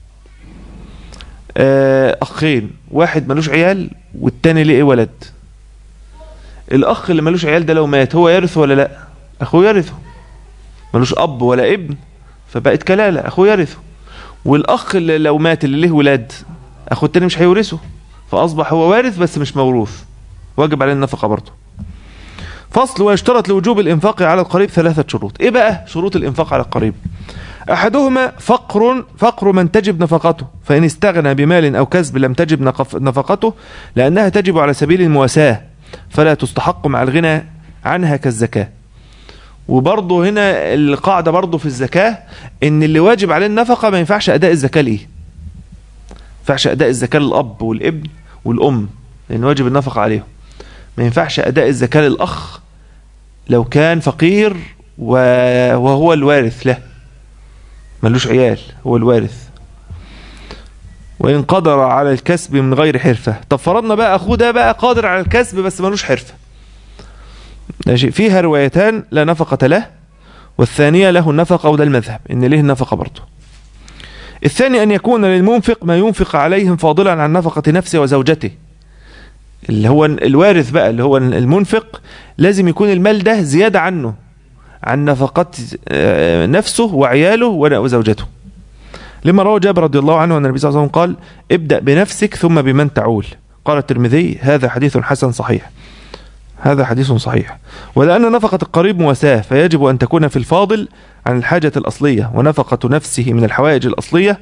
آه، أخين واحد ملوش عيال والتاني ليه ولد الأخ اللي ملوش عيال ده لو مات هو يرث ولا لا أخوه يرثه ملوش أب ولا ابن فبقت كلالة أخوه يرثه والأخ اللي لو مات اللي له ولاد أخوه التاني مش هيورثه فأصبح هو وارث بس مش موروث واجب عليه النفقة برضه فصل ويشترط لوجوب الإنفاق على القريب ثلاثة شروط إيه بقى شروط الإنفاق على القريب أحدهما فقر فقر من تجب نفقته فإن استغنى بمال أو كسب لم تجب نقف- نفقته لأنها تجب على سبيل المواساة فلا تستحق مع الغنى عنها كالزكاة وبرضه هنا القاعدة برضه في الزكاة ان اللي واجب عليه النفقة ما ينفعش اداء الزكاة ليه ما ينفعش اداء الزكاة للاب والابن والام لان واجب النفقة عليهم ما ينفعش اداء الزكاة للاخ لو كان فقير و- وهو الوارث له ملوش عيال هو الوارث وإن قدر على الكسب من غير حرفة طب فرضنا بقى أخوه ده بقى قادر على الكسب بس ملوش حرفة ماشي فيها روايتان لا نفقة له والثانية له النفقة وده المذهب إن له النفقة برضه الثاني أن يكون للمنفق ما ينفق عليهم فاضلا عن نفقة نفسه وزوجته اللي هو الوارث بقى اللي هو المنفق لازم يكون المال ده زيادة عنه عن نفقة آه، نفسه وعياله وزوجته لما روى جابر رضي الله عنه أن النبي صلى الله عليه وسلم قال ابدأ بنفسك ثم بمن تعول قال الترمذي هذا حديث حسن صحيح هذا حديث صحيح ولأن نفقة القريب مواساة فيجب أن تكون في الفاضل عن الحاجة الأصلية ونفقة نفسه من الحوائج الأصلية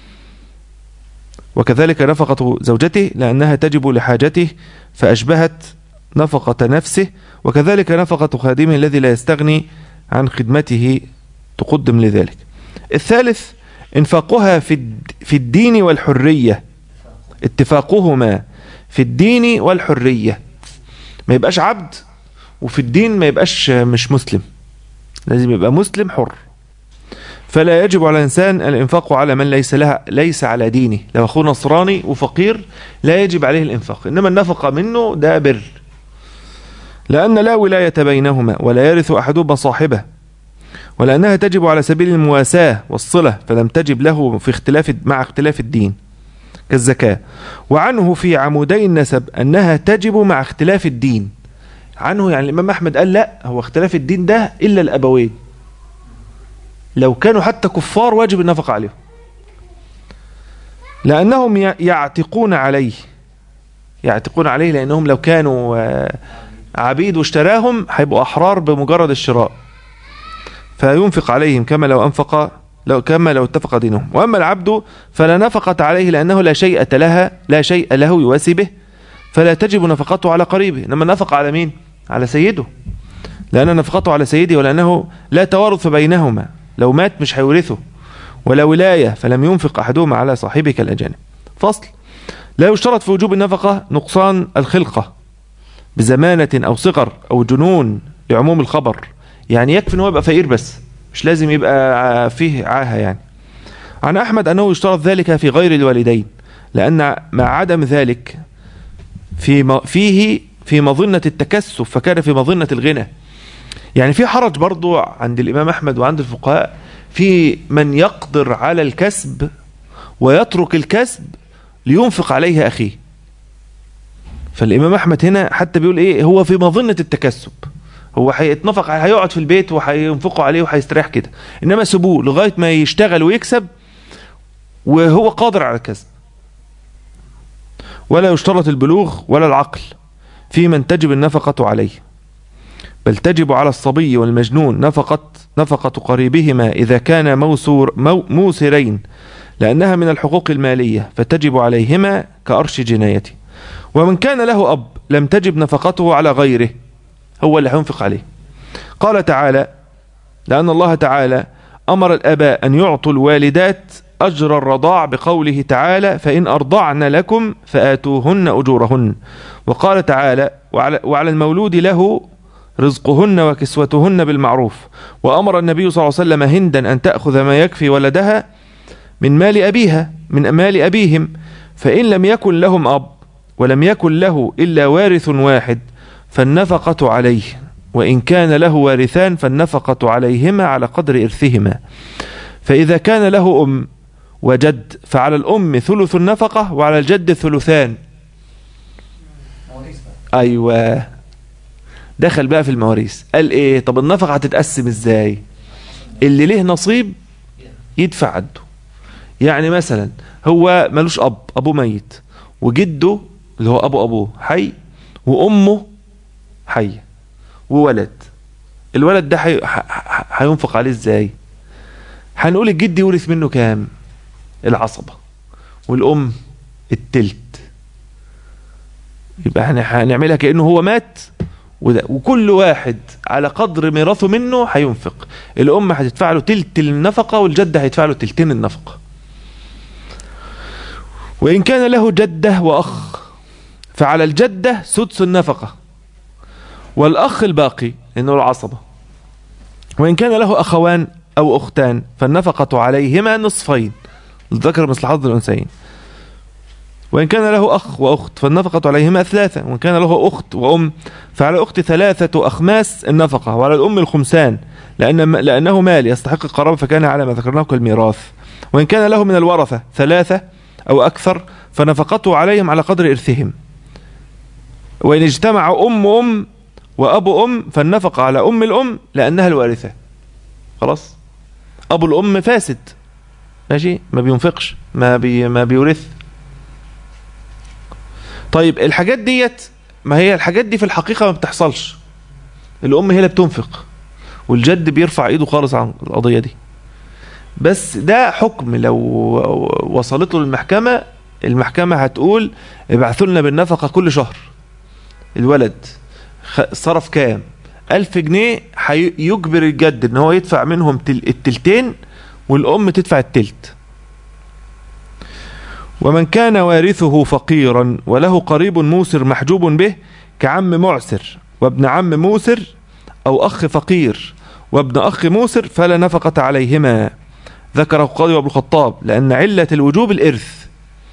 وكذلك نفقة زوجته لأنها تجب لحاجته فأشبهت نفقة نفسه وكذلك نفقة خادمه الذي لا يستغني عن خدمته تقدم لذلك الثالث انفاقها في الد- في الدين والحرية اتفاقهما في الدين والحرية ما يبقاش عبد وفي الدين ما يبقاش مش مسلم لازم يبقى مسلم حر فلا يجب على الإنسان الإنفاق على من ليس لها ليس على دينه لو أخوه نصراني وفقير لا يجب عليه الإنفاق إنما النفقة منه ده بر لأن لا ولاية بينهما ولا يرث أحدهما صاحبه ولأنها تجب على سبيل المواساة والصلة فلم تجب له في اختلاف مع اختلاف الدين كالزكاة وعنه في عمودي النسب أنها تجب مع اختلاف الدين عنه يعني الإمام أحمد قال لا هو اختلاف الدين ده إلا الأبوين لو كانوا حتى كفار واجب النفقة عليهم لأنهم ي- يعتقون عليه يعتقون عليه لأنهم لو كانوا آه، عبيد واشتراهم هيبقوا أحرار بمجرد الشراء فينفق عليهم كما لو أنفق لو كما لو اتفق دينهم وأما العبد فلا نفقة عليه لأنه لا شيء لها لا شيء له يواسي به فلا تجب نفقته على قريبه إنما النفقة على مين على سيده لأن نفقته على سيده ولأنه لا توارث بينهما لو مات مش هيورثه ولا ولاية فلم ينفق أحدهما على صاحبه كالأجانب فصل لا يشترط في وجوب النفقة نقصان الخلقة بزمانة أو صغر أو جنون لعموم الخبر يعني يكفي ان هو يبقى فقير بس مش لازم يبقى فيه عاهة يعني عن أحمد أنه يشترط ذلك في غير الوالدين لأن مع عدم ذلك في م- فيه في مظنة التكسب فكان في مظنة الغنى يعني في حرج برضو عند الإمام أحمد وعند الفقهاء في من يقدر على الكسب ويترك الكسب لينفق عليه أخيه فالإمام أحمد هنا حتى بيقول إيه هو في مظنة التكسب هو هيتنفق هيقعد في البيت وهينفقوا عليه وهيستريح كده انما سيبوه لغايه ما يشتغل ويكسب وهو قادر على الكسب ولا يشترط البلوغ ولا العقل في من تجب النفقة عليه بل تجب على الصبي والمجنون نفقة نفقة قريبهما إذا كان موسور مو موسرين لأنها من الحقوق المالية فتجب عليهما كأرش جنايته ومن كان له أب لم تجب نفقته على غيره هو اللي هينفق عليه قال تعالى لأن الله تعالى أمر الآباء أن يعطوا الوالدات أجر الرضاع بقوله تعالى فإن أرضعن لكم فآتوهن أجورهن وقال تعالى وعلى, وعلى المولود له رزقهن وكسوتهن بالمعروف وأمر النبي صلى الله عليه وسلم هندا أن تأخذ ما يكفي ولدها من مال أبيها من مال أبيهم فإن لم يكن لهم أب ولم يكن له إلا وارث واحد فالنفقة عليه وإن كان له وارثان فالنفقة عليهما على قدر إرثهما فإذا كان له أم وجد فعلى الأم ثلث النفقة وعلى الجد ثلثان مواريث بقى أيوة دخل بقى في المواريث قال إيه طب النفقة هتتقسم إزاي اللي له نصيب يدفع عده يعني مثلا هو ملوش أب أبوه ميت وجده اللي هو أبو أبوه حي وأمه حية وولد الولد ده حي- ح- ح- هينفق عليه ازاي هنقول الجد يورث منه كام العصبة والأم التلت يبقى احنا هنعملها كأنه هو مات وده وكل واحد على قدر ميراثه منه هينفق الأم هتدفع له تلت النفقة والجد هيدفع له تلتين النفقة وإن كان له جدة وأخ فعلى الجدة سدس النفقة والأخ الباقي لأنه العصبة وإن كان له أخوان أو أختان فالنفقة عليهما نصفين الذكر مثل حظ الأنثيين وإن كان له أخ وأخت فالنفقة عليهما ثلاثة وإن كان له أخت وأم فعلى الأخت ثلاثة أخماس النفقة وعلى الأم الخمسان لأن لأنه مال يستحق القرابة فكان على ما ذكرناه كالميراث وإن كان له من الورثة ثلاثة أو أكثر فنفقته عليهم على قدر إرثهم وإن اجتمع أم أم وأبو أم فالنفقة على أم الأم لأنها الوارثة خلاص أبو الأم فاسد ماشي ما بينفقش ما بي ما بيورث طيب الحاجات ديت ما هي الحاجات دي في الحقيقة ما بتحصلش الأم هي اللي بتنفق والجد بيرفع ايده خالص عن القضية دي بس ده حكم لو وصلت له المحكمة المحكمة هتقول ابعثوا لنا بالنفقة كل شهر الولد خ- صرف كام ألف جنيه هيجبر الجد ان هو يدفع منهم تل التلتين والأم تدفع التلت ومن كان وارثه فقيرا وله قريب موسر محجوب به كعم معسر وابن عم موسر أو أخ فقير وابن أخ موسر فلا نفقة عليهما ذكره القاضي وابن الخطاب لأن علة الوجوب الإرث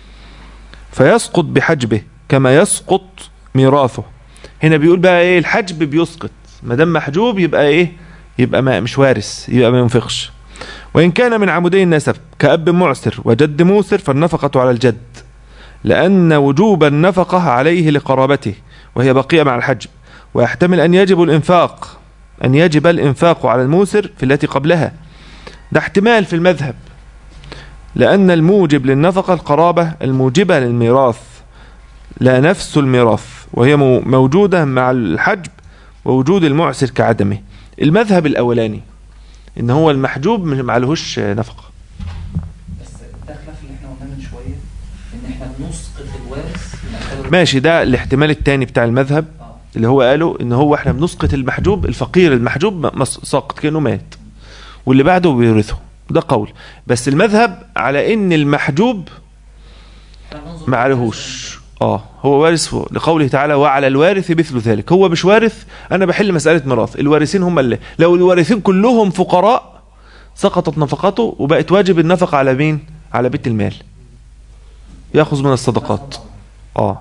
فيسقط بحجبه كما يسقط ميراثه هنا بيقول بقى ايه الحجب بيسقط ما دام محجوب يبقى ايه يبقى ما مش وارث يبقى ما ينفقش وإن كان من عمودي النسب كأب معسر وجد موسر فالنفقة على الجد لأن وجوب النفقة عليه لقرابته وهي بقية مع الحجب ويحتمل أن يجب الإنفاق أن يجب الإنفاق على الموسر في التي قبلها ده احتمال في المذهب لأن الموجب للنفقة القرابة الموجبة للميراث لا نفس الميراث وهي مو- موجودة مع الحجب ووجود المعسر كعدمه المذهب الأولاني إن هو المحجوب مش- معلهوش نفقة بس ده خلاف اللي احنا قلناه من شويه ان احنا بنسقط الوارث نعتبره- ماشي ده الاحتمال الثاني بتاع المذهب اه اللي هو قالوا ان هو احنا بنسقط المحجوب الفقير المحجوب م- مس- ساقط كانه مات واللي بعده بيورثه ده قول بس المذهب على ان المحجوب احنا بننظر ما عليهوش اه هو وارث لقوله تعالى وعلى الوارث مثل ذلك هو مش وارث انا بحل مساله ميراث الوارثين هم اللي لو الوارثين كلهم فقراء سقطت نفقته وبقت واجب النفقه على مين على بيت المال ياخذ من الصدقات اه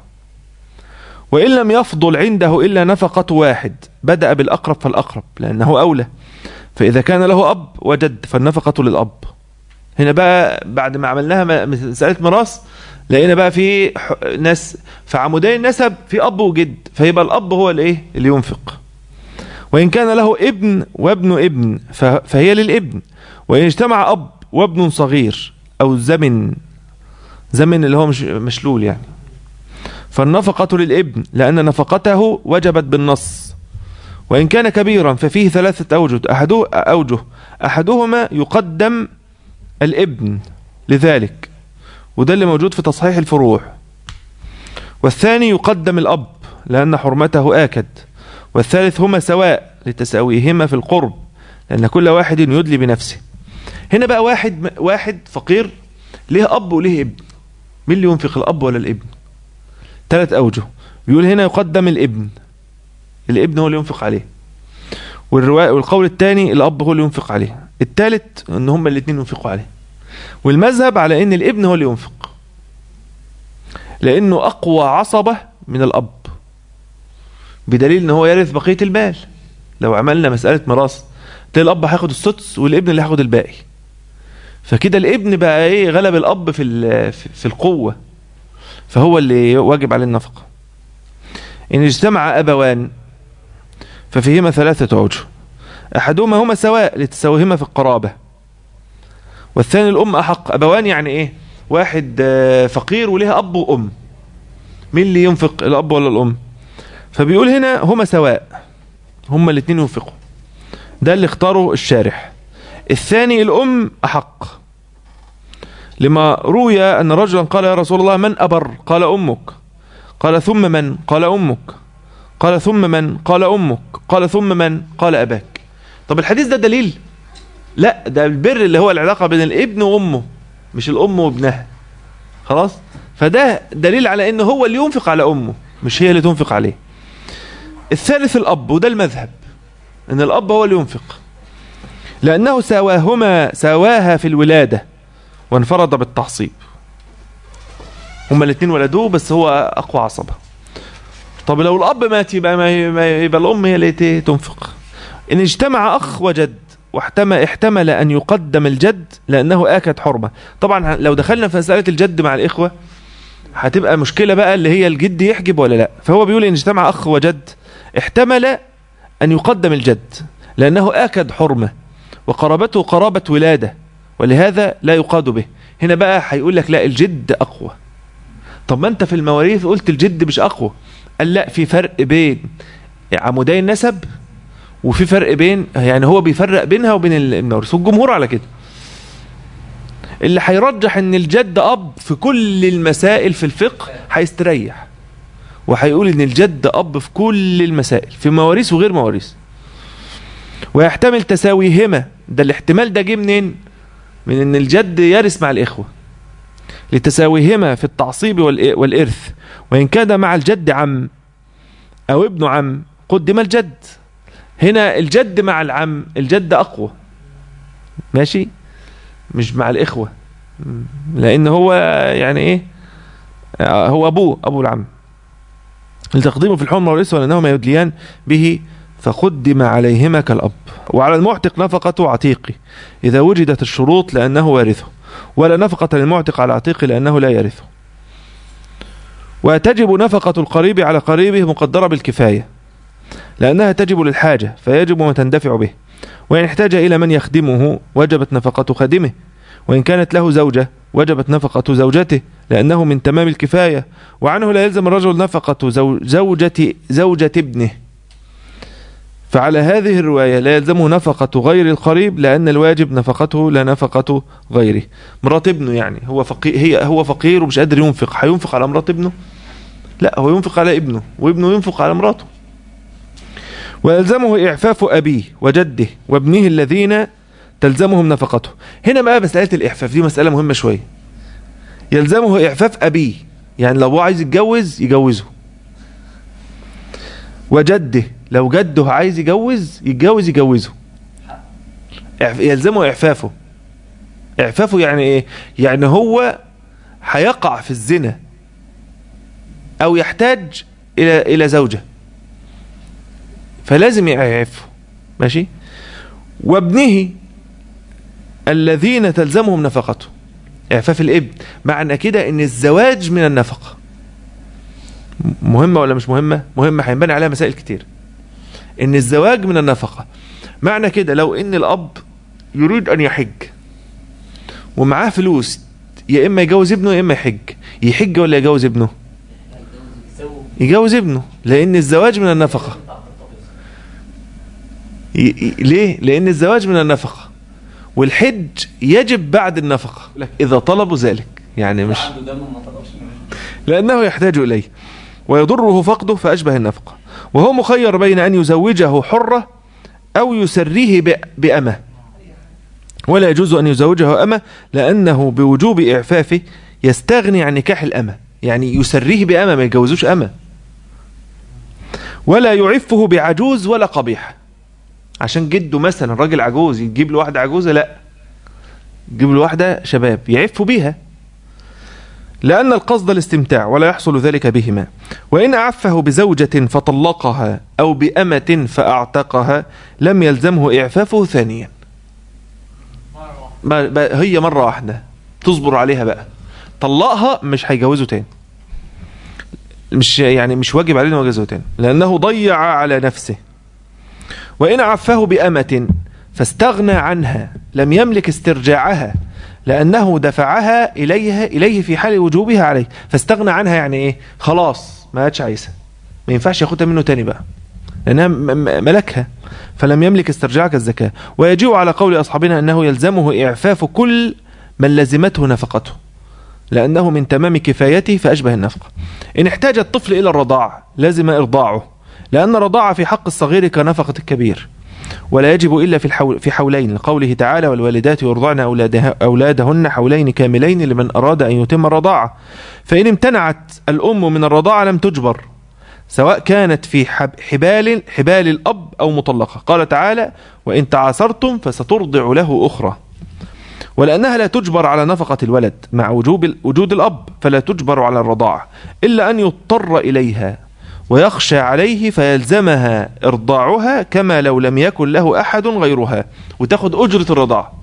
وإن لم يفضل عنده إلا نفقة واحد بدأ بالأقرب فالأقرب لأنه أولى فإذا كان له أب وجد فالنفقة للأب هنا بقى بعد ما عملناها م- مسألة ميراث لقينا بقى في ح- ناس في عمودي النسب في أب وجد فيبقى الأب هو الإيه اللي ينفق وإن كان له ابن وابن ابن ف- فهي للابن وإن اجتمع أب وابن صغير أو زمن زمن اللي هو مش مشلول يعني فالنفقة للابن لأن نفقته وجبت بالنص وإن كان كبيرا ففيه ثلاثة أوجه أحده أوجه أحدهما يقدم الابن لذلك وده اللي موجود في تصحيح الفروع والثاني يقدم الأب لأن حرمته آكد والثالث هما سواء لتساويهما في القرب لأن كل واحد يدلي بنفسه هنا بقى واحد واحد فقير ليه أب وليه ابن مين اللي ينفق الأب ولا الابن ثلاث أوجه بيقول هنا يقدم الابن الابن هو اللي ينفق عليه والرواية والقول الثاني الأب هو اللي ينفق عليه الثالث ان هما الاثنين ينفقوا عليه والمذهب على ان الابن هو اللي ينفق لانه اقوى عصبة من الاب بدليل ان هو يرث بقية المال لو عملنا مسألة ميراث تلاقي الاب هياخد السدس والابن اللي هياخد الباقي فكده الابن بقى ايه غلب الاب في ال- في في القوة فهو اللي واجب عليه النفقة ان اجتمع ابوان ففيهما ثلاثة اوجه احدهما هما سواء لتساويهما في القرابة والثاني الام احق ابوان يعني ايه واحد آه، فقير وليه اب وام مين اللي ينفق الاب ولا الام فبيقول هنا هما سواء هما الاثنين ينفقوا ده اللي اختاره الشارح الثاني الام احق لما روي ان رجلا قال يا رسول الله من ابر قال امك قال ثم من قال امك قال ثم من قال أمك قال ثم من قال أباك طب الحديث ده دليل لا ده البر اللي هو العلاقة بين الابن وأمه مش الأم وابنها خلاص فده دليل على أنه هو اللي ينفق على أمه مش هي اللي تنفق عليه الثالث الأب وده المذهب أن الأب هو اللي ينفق لأنه سواهما سواها في الولادة وانفرد بالتعصيب هما الاثنين ولدوه بس هو أقوى عصبة طب لو الأب مات يبقى, ما ما يبقى الأم هي اللي ت- تنفق إن اجتمع أخ وجد واحتمل احتمل أن يقدم الجد لأنه آكد حرمة طبعا لو دخلنا في مسألة الجد مع الإخوة هتبقى مشكلة بقى اللي هي الجد يحجب ولا لا فهو بيقول إن اجتمع أخ وجد احتمل أن يقدم الجد لأنه آكد حرمة وقرابته قرابة ولادة ولهذا لا يقاد به هنا بقى هيقول لك لا الجد أقوى طب ما أنت في المواريث قلت الجد مش أقوى قال لا في فرق بين عمودي النسب وفي فرق بين يعني هو بيفرق بينها وبين المواريث والجمهور على كده اللي هيرجح ان الجد اب في كل المسائل في الفقه هيستريح وهيقول ان الجد اب في كل المسائل في مواريث وغير مواريث ويحتمل تساويهما ده الاحتمال ده جه منين من ان الجد يرث مع الاخوه لتساويهما في التعصيب والإ- والارث وان كان مع الجد عم او ابن عم قدم الجد هنا الجد مع العم الجد اقوى ماشي مش مع الاخوه م، لان هو يعني ايه آه، هو ابوه ابو العم لتقديمه في الحرمه والارث ولانهما يدليان به فقدم عليهما كالاب وعلى المعتق نفقه عتيقه اذا وجدت الشروط لانه وارثه ولا نفقه للمعتق على عتيقه لانه لا يرثه وتجب نفقه القريب على قريبه مقدره بالكفايه لانها تجب للحاجه فيجب ما تندفع به وإن احتاج إلى من يخدمه وجبت نفقة خادمه وإن كانت له زوجة وجبت نفقة زوجته لأنه من تمام الكفاية وعنه لا يلزم الرجل نفقة زو- زوجة زوجة ابنه فعلى هذه الرواية لا يلزمه نفقة غير القريب لأن الواجب نفقته لا نفقة غيره مرات ابنه يعني هو فقير هي هو فقير ومش قادر ينفق هينفق على مرات ابنه لا هو ينفق على ابنه وابنه ينفق على مراته ويلزمه إعفاف أبيه وجده وابنه الذين تلزمهم نفقته هنا بقى مسألة الإعفاف دي مسألة مهمة شوية يلزمه إعفاف أبيه يعني لو هو عايز يتجوز يجوزه وجده لو جده عايز يجوز يتجوز يجوزه إعف- يلزمه إعفافه إعفافه يعني إيه يعني هو هيقع في الزنا أو يحتاج إلى إلى زوجة فلازم يعفه ماشي وابنه الذين تلزمهم نفقته اعفاف الابن معنى كده ان الزواج من النفقه م- مهمه ولا مش مهمه مهمه هينبني عليها مسائل كتير ان الزواج من النفقه معنى كده لو ان الاب يريد ان يحج ومعاه فلوس يا اما يجوز ابنه يا اما يحج يحج ولا يجوز ابنه يجوز ابنه لان الزواج من النفقه ي- ي- ليه؟ لأن الزواج من النفقة والحج يجب بعد النفقة لك إذا طلبوا ذلك يعني مش عنده دم ما طلبش منه. لأنه يحتاج إليه ويضره فقده فأشبه النفقة وهو مخير بين أن يزوجه حرة أو يسريه ب- بأمة ولا يجوز أن يزوجه أمة لأنه بوجوب إعفافه يستغني عن نكاح الأمة يعني يسريه بأمة ما يتجوزوش أمة ولا يعفه بعجوز ولا قبيح عشان جده مثلا راجل عجوز يجيب له واحدة عجوزة لا يجيب له واحدة شباب يعف بيها لأن القصد الاستمتاع ولا يحصل ذلك بهما وإن أعفه بزوجة فطلقها أو بأمة فأعتقها لم يلزمه إعفافه ثانيا مرة ما- ما- هي مرة واحدة تصبر عليها بقى طلقها مش هيجوزه تاني مش يعني مش واجب عليه انه يجوزه تاني لأنه ضيع على نفسه وإن عفه بأمة فاستغنى عنها لم يملك استرجاعها لأنه دفعها إليها إليه في حال وجوبها عليه فاستغنى عنها يعني إيه خلاص ما عادش عايزها ما ينفعش ياخدها منه تاني بقى لأنها م- م- ملكها فلم يملك استرجاع كالزكاة ويجيء على قول أصحابنا أنه يلزمه إعفاف كل من لزمته نفقته لأنه من تمام كفايته فأشبه النفقة إن احتاج الطفل إلى الرضاع لازم إرضاعه لأن الرضاعة في حق الصغير كنفقة الكبير ولا يجب إلا في الحول في حولين لقوله تعالى والوالدات يرضعن أولادها أولادهن حولين كاملين لمن أراد أن يتم الرضاعة فإن امتنعت الأم من الرضاعة لم تجبر سواء كانت في حب- حبال حبال الأب أو مطلقة قال تعالى وإن تعاصرتم فسترضع له أخرى ولأنها لا تجبر على نفقة الولد مع وجوب وجود الأب فلا تجبر على الرضاعة إلا أن يضطر إليها ويخشى عليه فيلزمها إرضاعها كما لو لم يكن له أحد غيرها وتاخد أجرة الرضاعة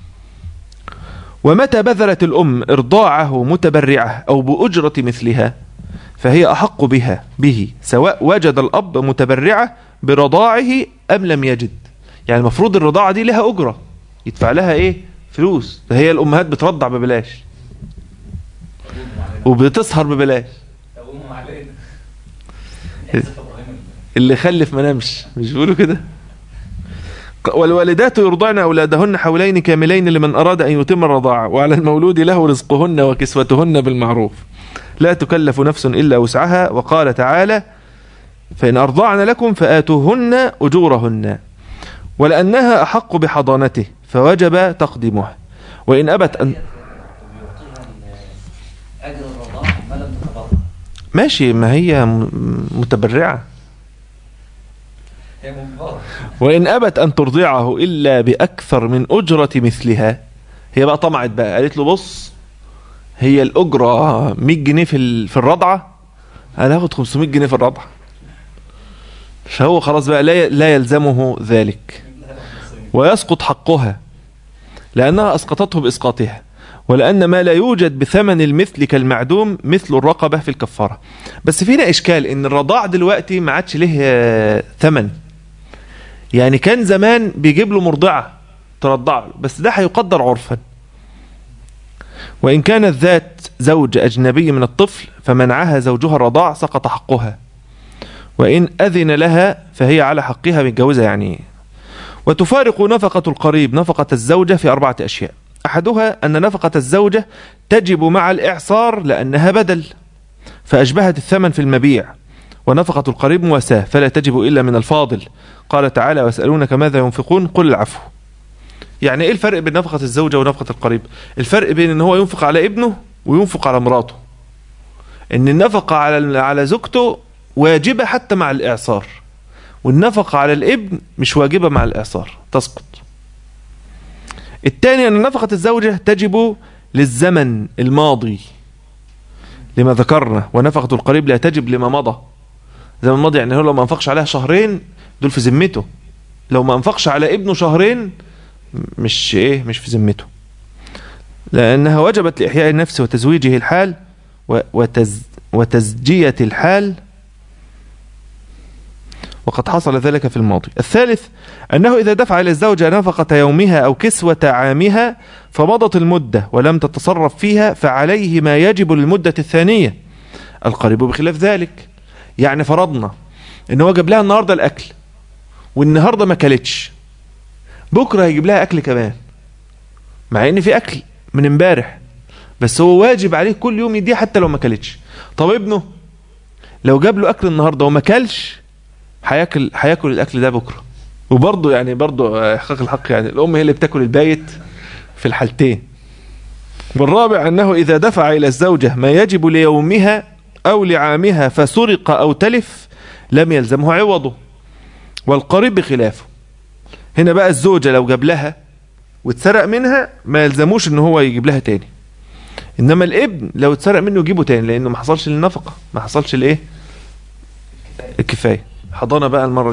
ومتى بذلت الأم إرضاعه متبرعة أو بأجرة مثلها فهي أحق بها به سواء وجد الأب متبرعة برضاعه أم لم يجد يعني المفروض الرضاعة دي لها أجرة يدفع لها إيه فلوس فهي الأمهات بترضع ببلاش أقوموا علينا وبتسهر ببلاش أقوموا علينا حزب إبراهيم اللي خلف ما نامش مش بيقولوا كده ق- والوالدات يرضعن أولادهن حولين كاملين لمن أراد أن يتم الرضاعة وعلى المولود له رزقهن وكسوتهن بالمعروف لا تكلف نفس إلا وسعها وقال تعالى فإن أرضعن لكم فآتوهن أجورهن ولأنها أحق بحضانته فوجب تقديمها وإن أبت أن ويعطيها ال- أجر الرضاعة ما لم تتبرع ماشي ما هي م- متبرعة هي مجبرة وإن أبت أن ترضعه إلا بأكثر من أجرة مثلها هي بقى طمعت بقى قالت له بص هي الأجرة 100 جنيه في ال- في الرضعة أنا هاخد 500 جنيه في الرضعة فهو خلاص بقى لا ي- لا يلزمه ذلك ويسقط حقها لأنها أسقطته بإسقاطها ولأن ما لا يوجد بثمن المثل كالمعدوم مثل الرقبة في الكفارة بس فينا إشكال إن الرضاع دلوقتي ما عادش له آه، ثمن يعني كان زمان بيجيب له مرضعة ترضع له بس ده هيقدر عرفا وإن كانت ذات زوج أجنبي من الطفل فمنعها زوجها الرضاع سقط حقها وإن أذن لها فهي على حقها متجوزة يعني وتفارق نفقة القريب نفقة الزوجة في أربعة أشياء أحدها أن نفقة الزوجة تجب مع الإعصار لأنها بدل فأشبهت الثمن في المبيع ونفقة القريب مواساة فلا تجب إلا من الفاضل قال تعالى ويسألونك ماذا ينفقون قل العفو يعني ايه الفرق بين نفقة الزوجة ونفقة القريب الفرق بين ان هو ينفق على ابنه وينفق على مراته ان النفقة على على زوجته واجبة حتى مع الإعصار والنفقة على الابن مش واجبة مع الإعصار تسقط الثاني أن نفقة الزوجة تجب للزمن الماضي لما ذكرنا ونفقة القريب لا تجب لما مضى زمن ماضي يعني هو لو ما انفقش عليها شهرين دول في ذمته لو ما انفقش على ابنه شهرين مش ايه مش في ذمته لأنها وجبت لإحياء النفس وتزويجه الحال و- وتز وتزجية الحال وقد حصل ذلك في الماضي الثالث أنه إذا دفع إلى الزوجة نفقة يومها أو كسوة عامها فمضت المدة ولم تتصرف فيها فعليه ما يجب للمدة الثانية القريب بخلاف ذلك يعني فرضنا ان هو جاب لها النهارده الاكل والنهارده ما كلتش بكره هيجيب لها اكل كمان مع ان في اكل من امبارح بس هو واجب عليه كل يوم يديه حتى لو ما كلتش طب ابنه لو جاب له اكل النهارده وما كلش هياكل هياكل الاكل ده بكره وبرضه يعني برضه آه، احقاق الحق يعني الام هي اللي بتاكل البايت في الحالتين والرابع أنه إذا دفع إلى الزوجة ما يجب ليومها أو لعامها فسرق أو تلف لم يلزمه عوضه والقريب بخلافه هنا بقى الزوجة لو جاب لها واتسرق منها ما يلزموش ان هو يجيب لها تاني انما الابن لو اتسرق منه يجيبه تاني لانه ما حصلش النفقة ما حصلش الايه الكفاية حضانة بقى المرة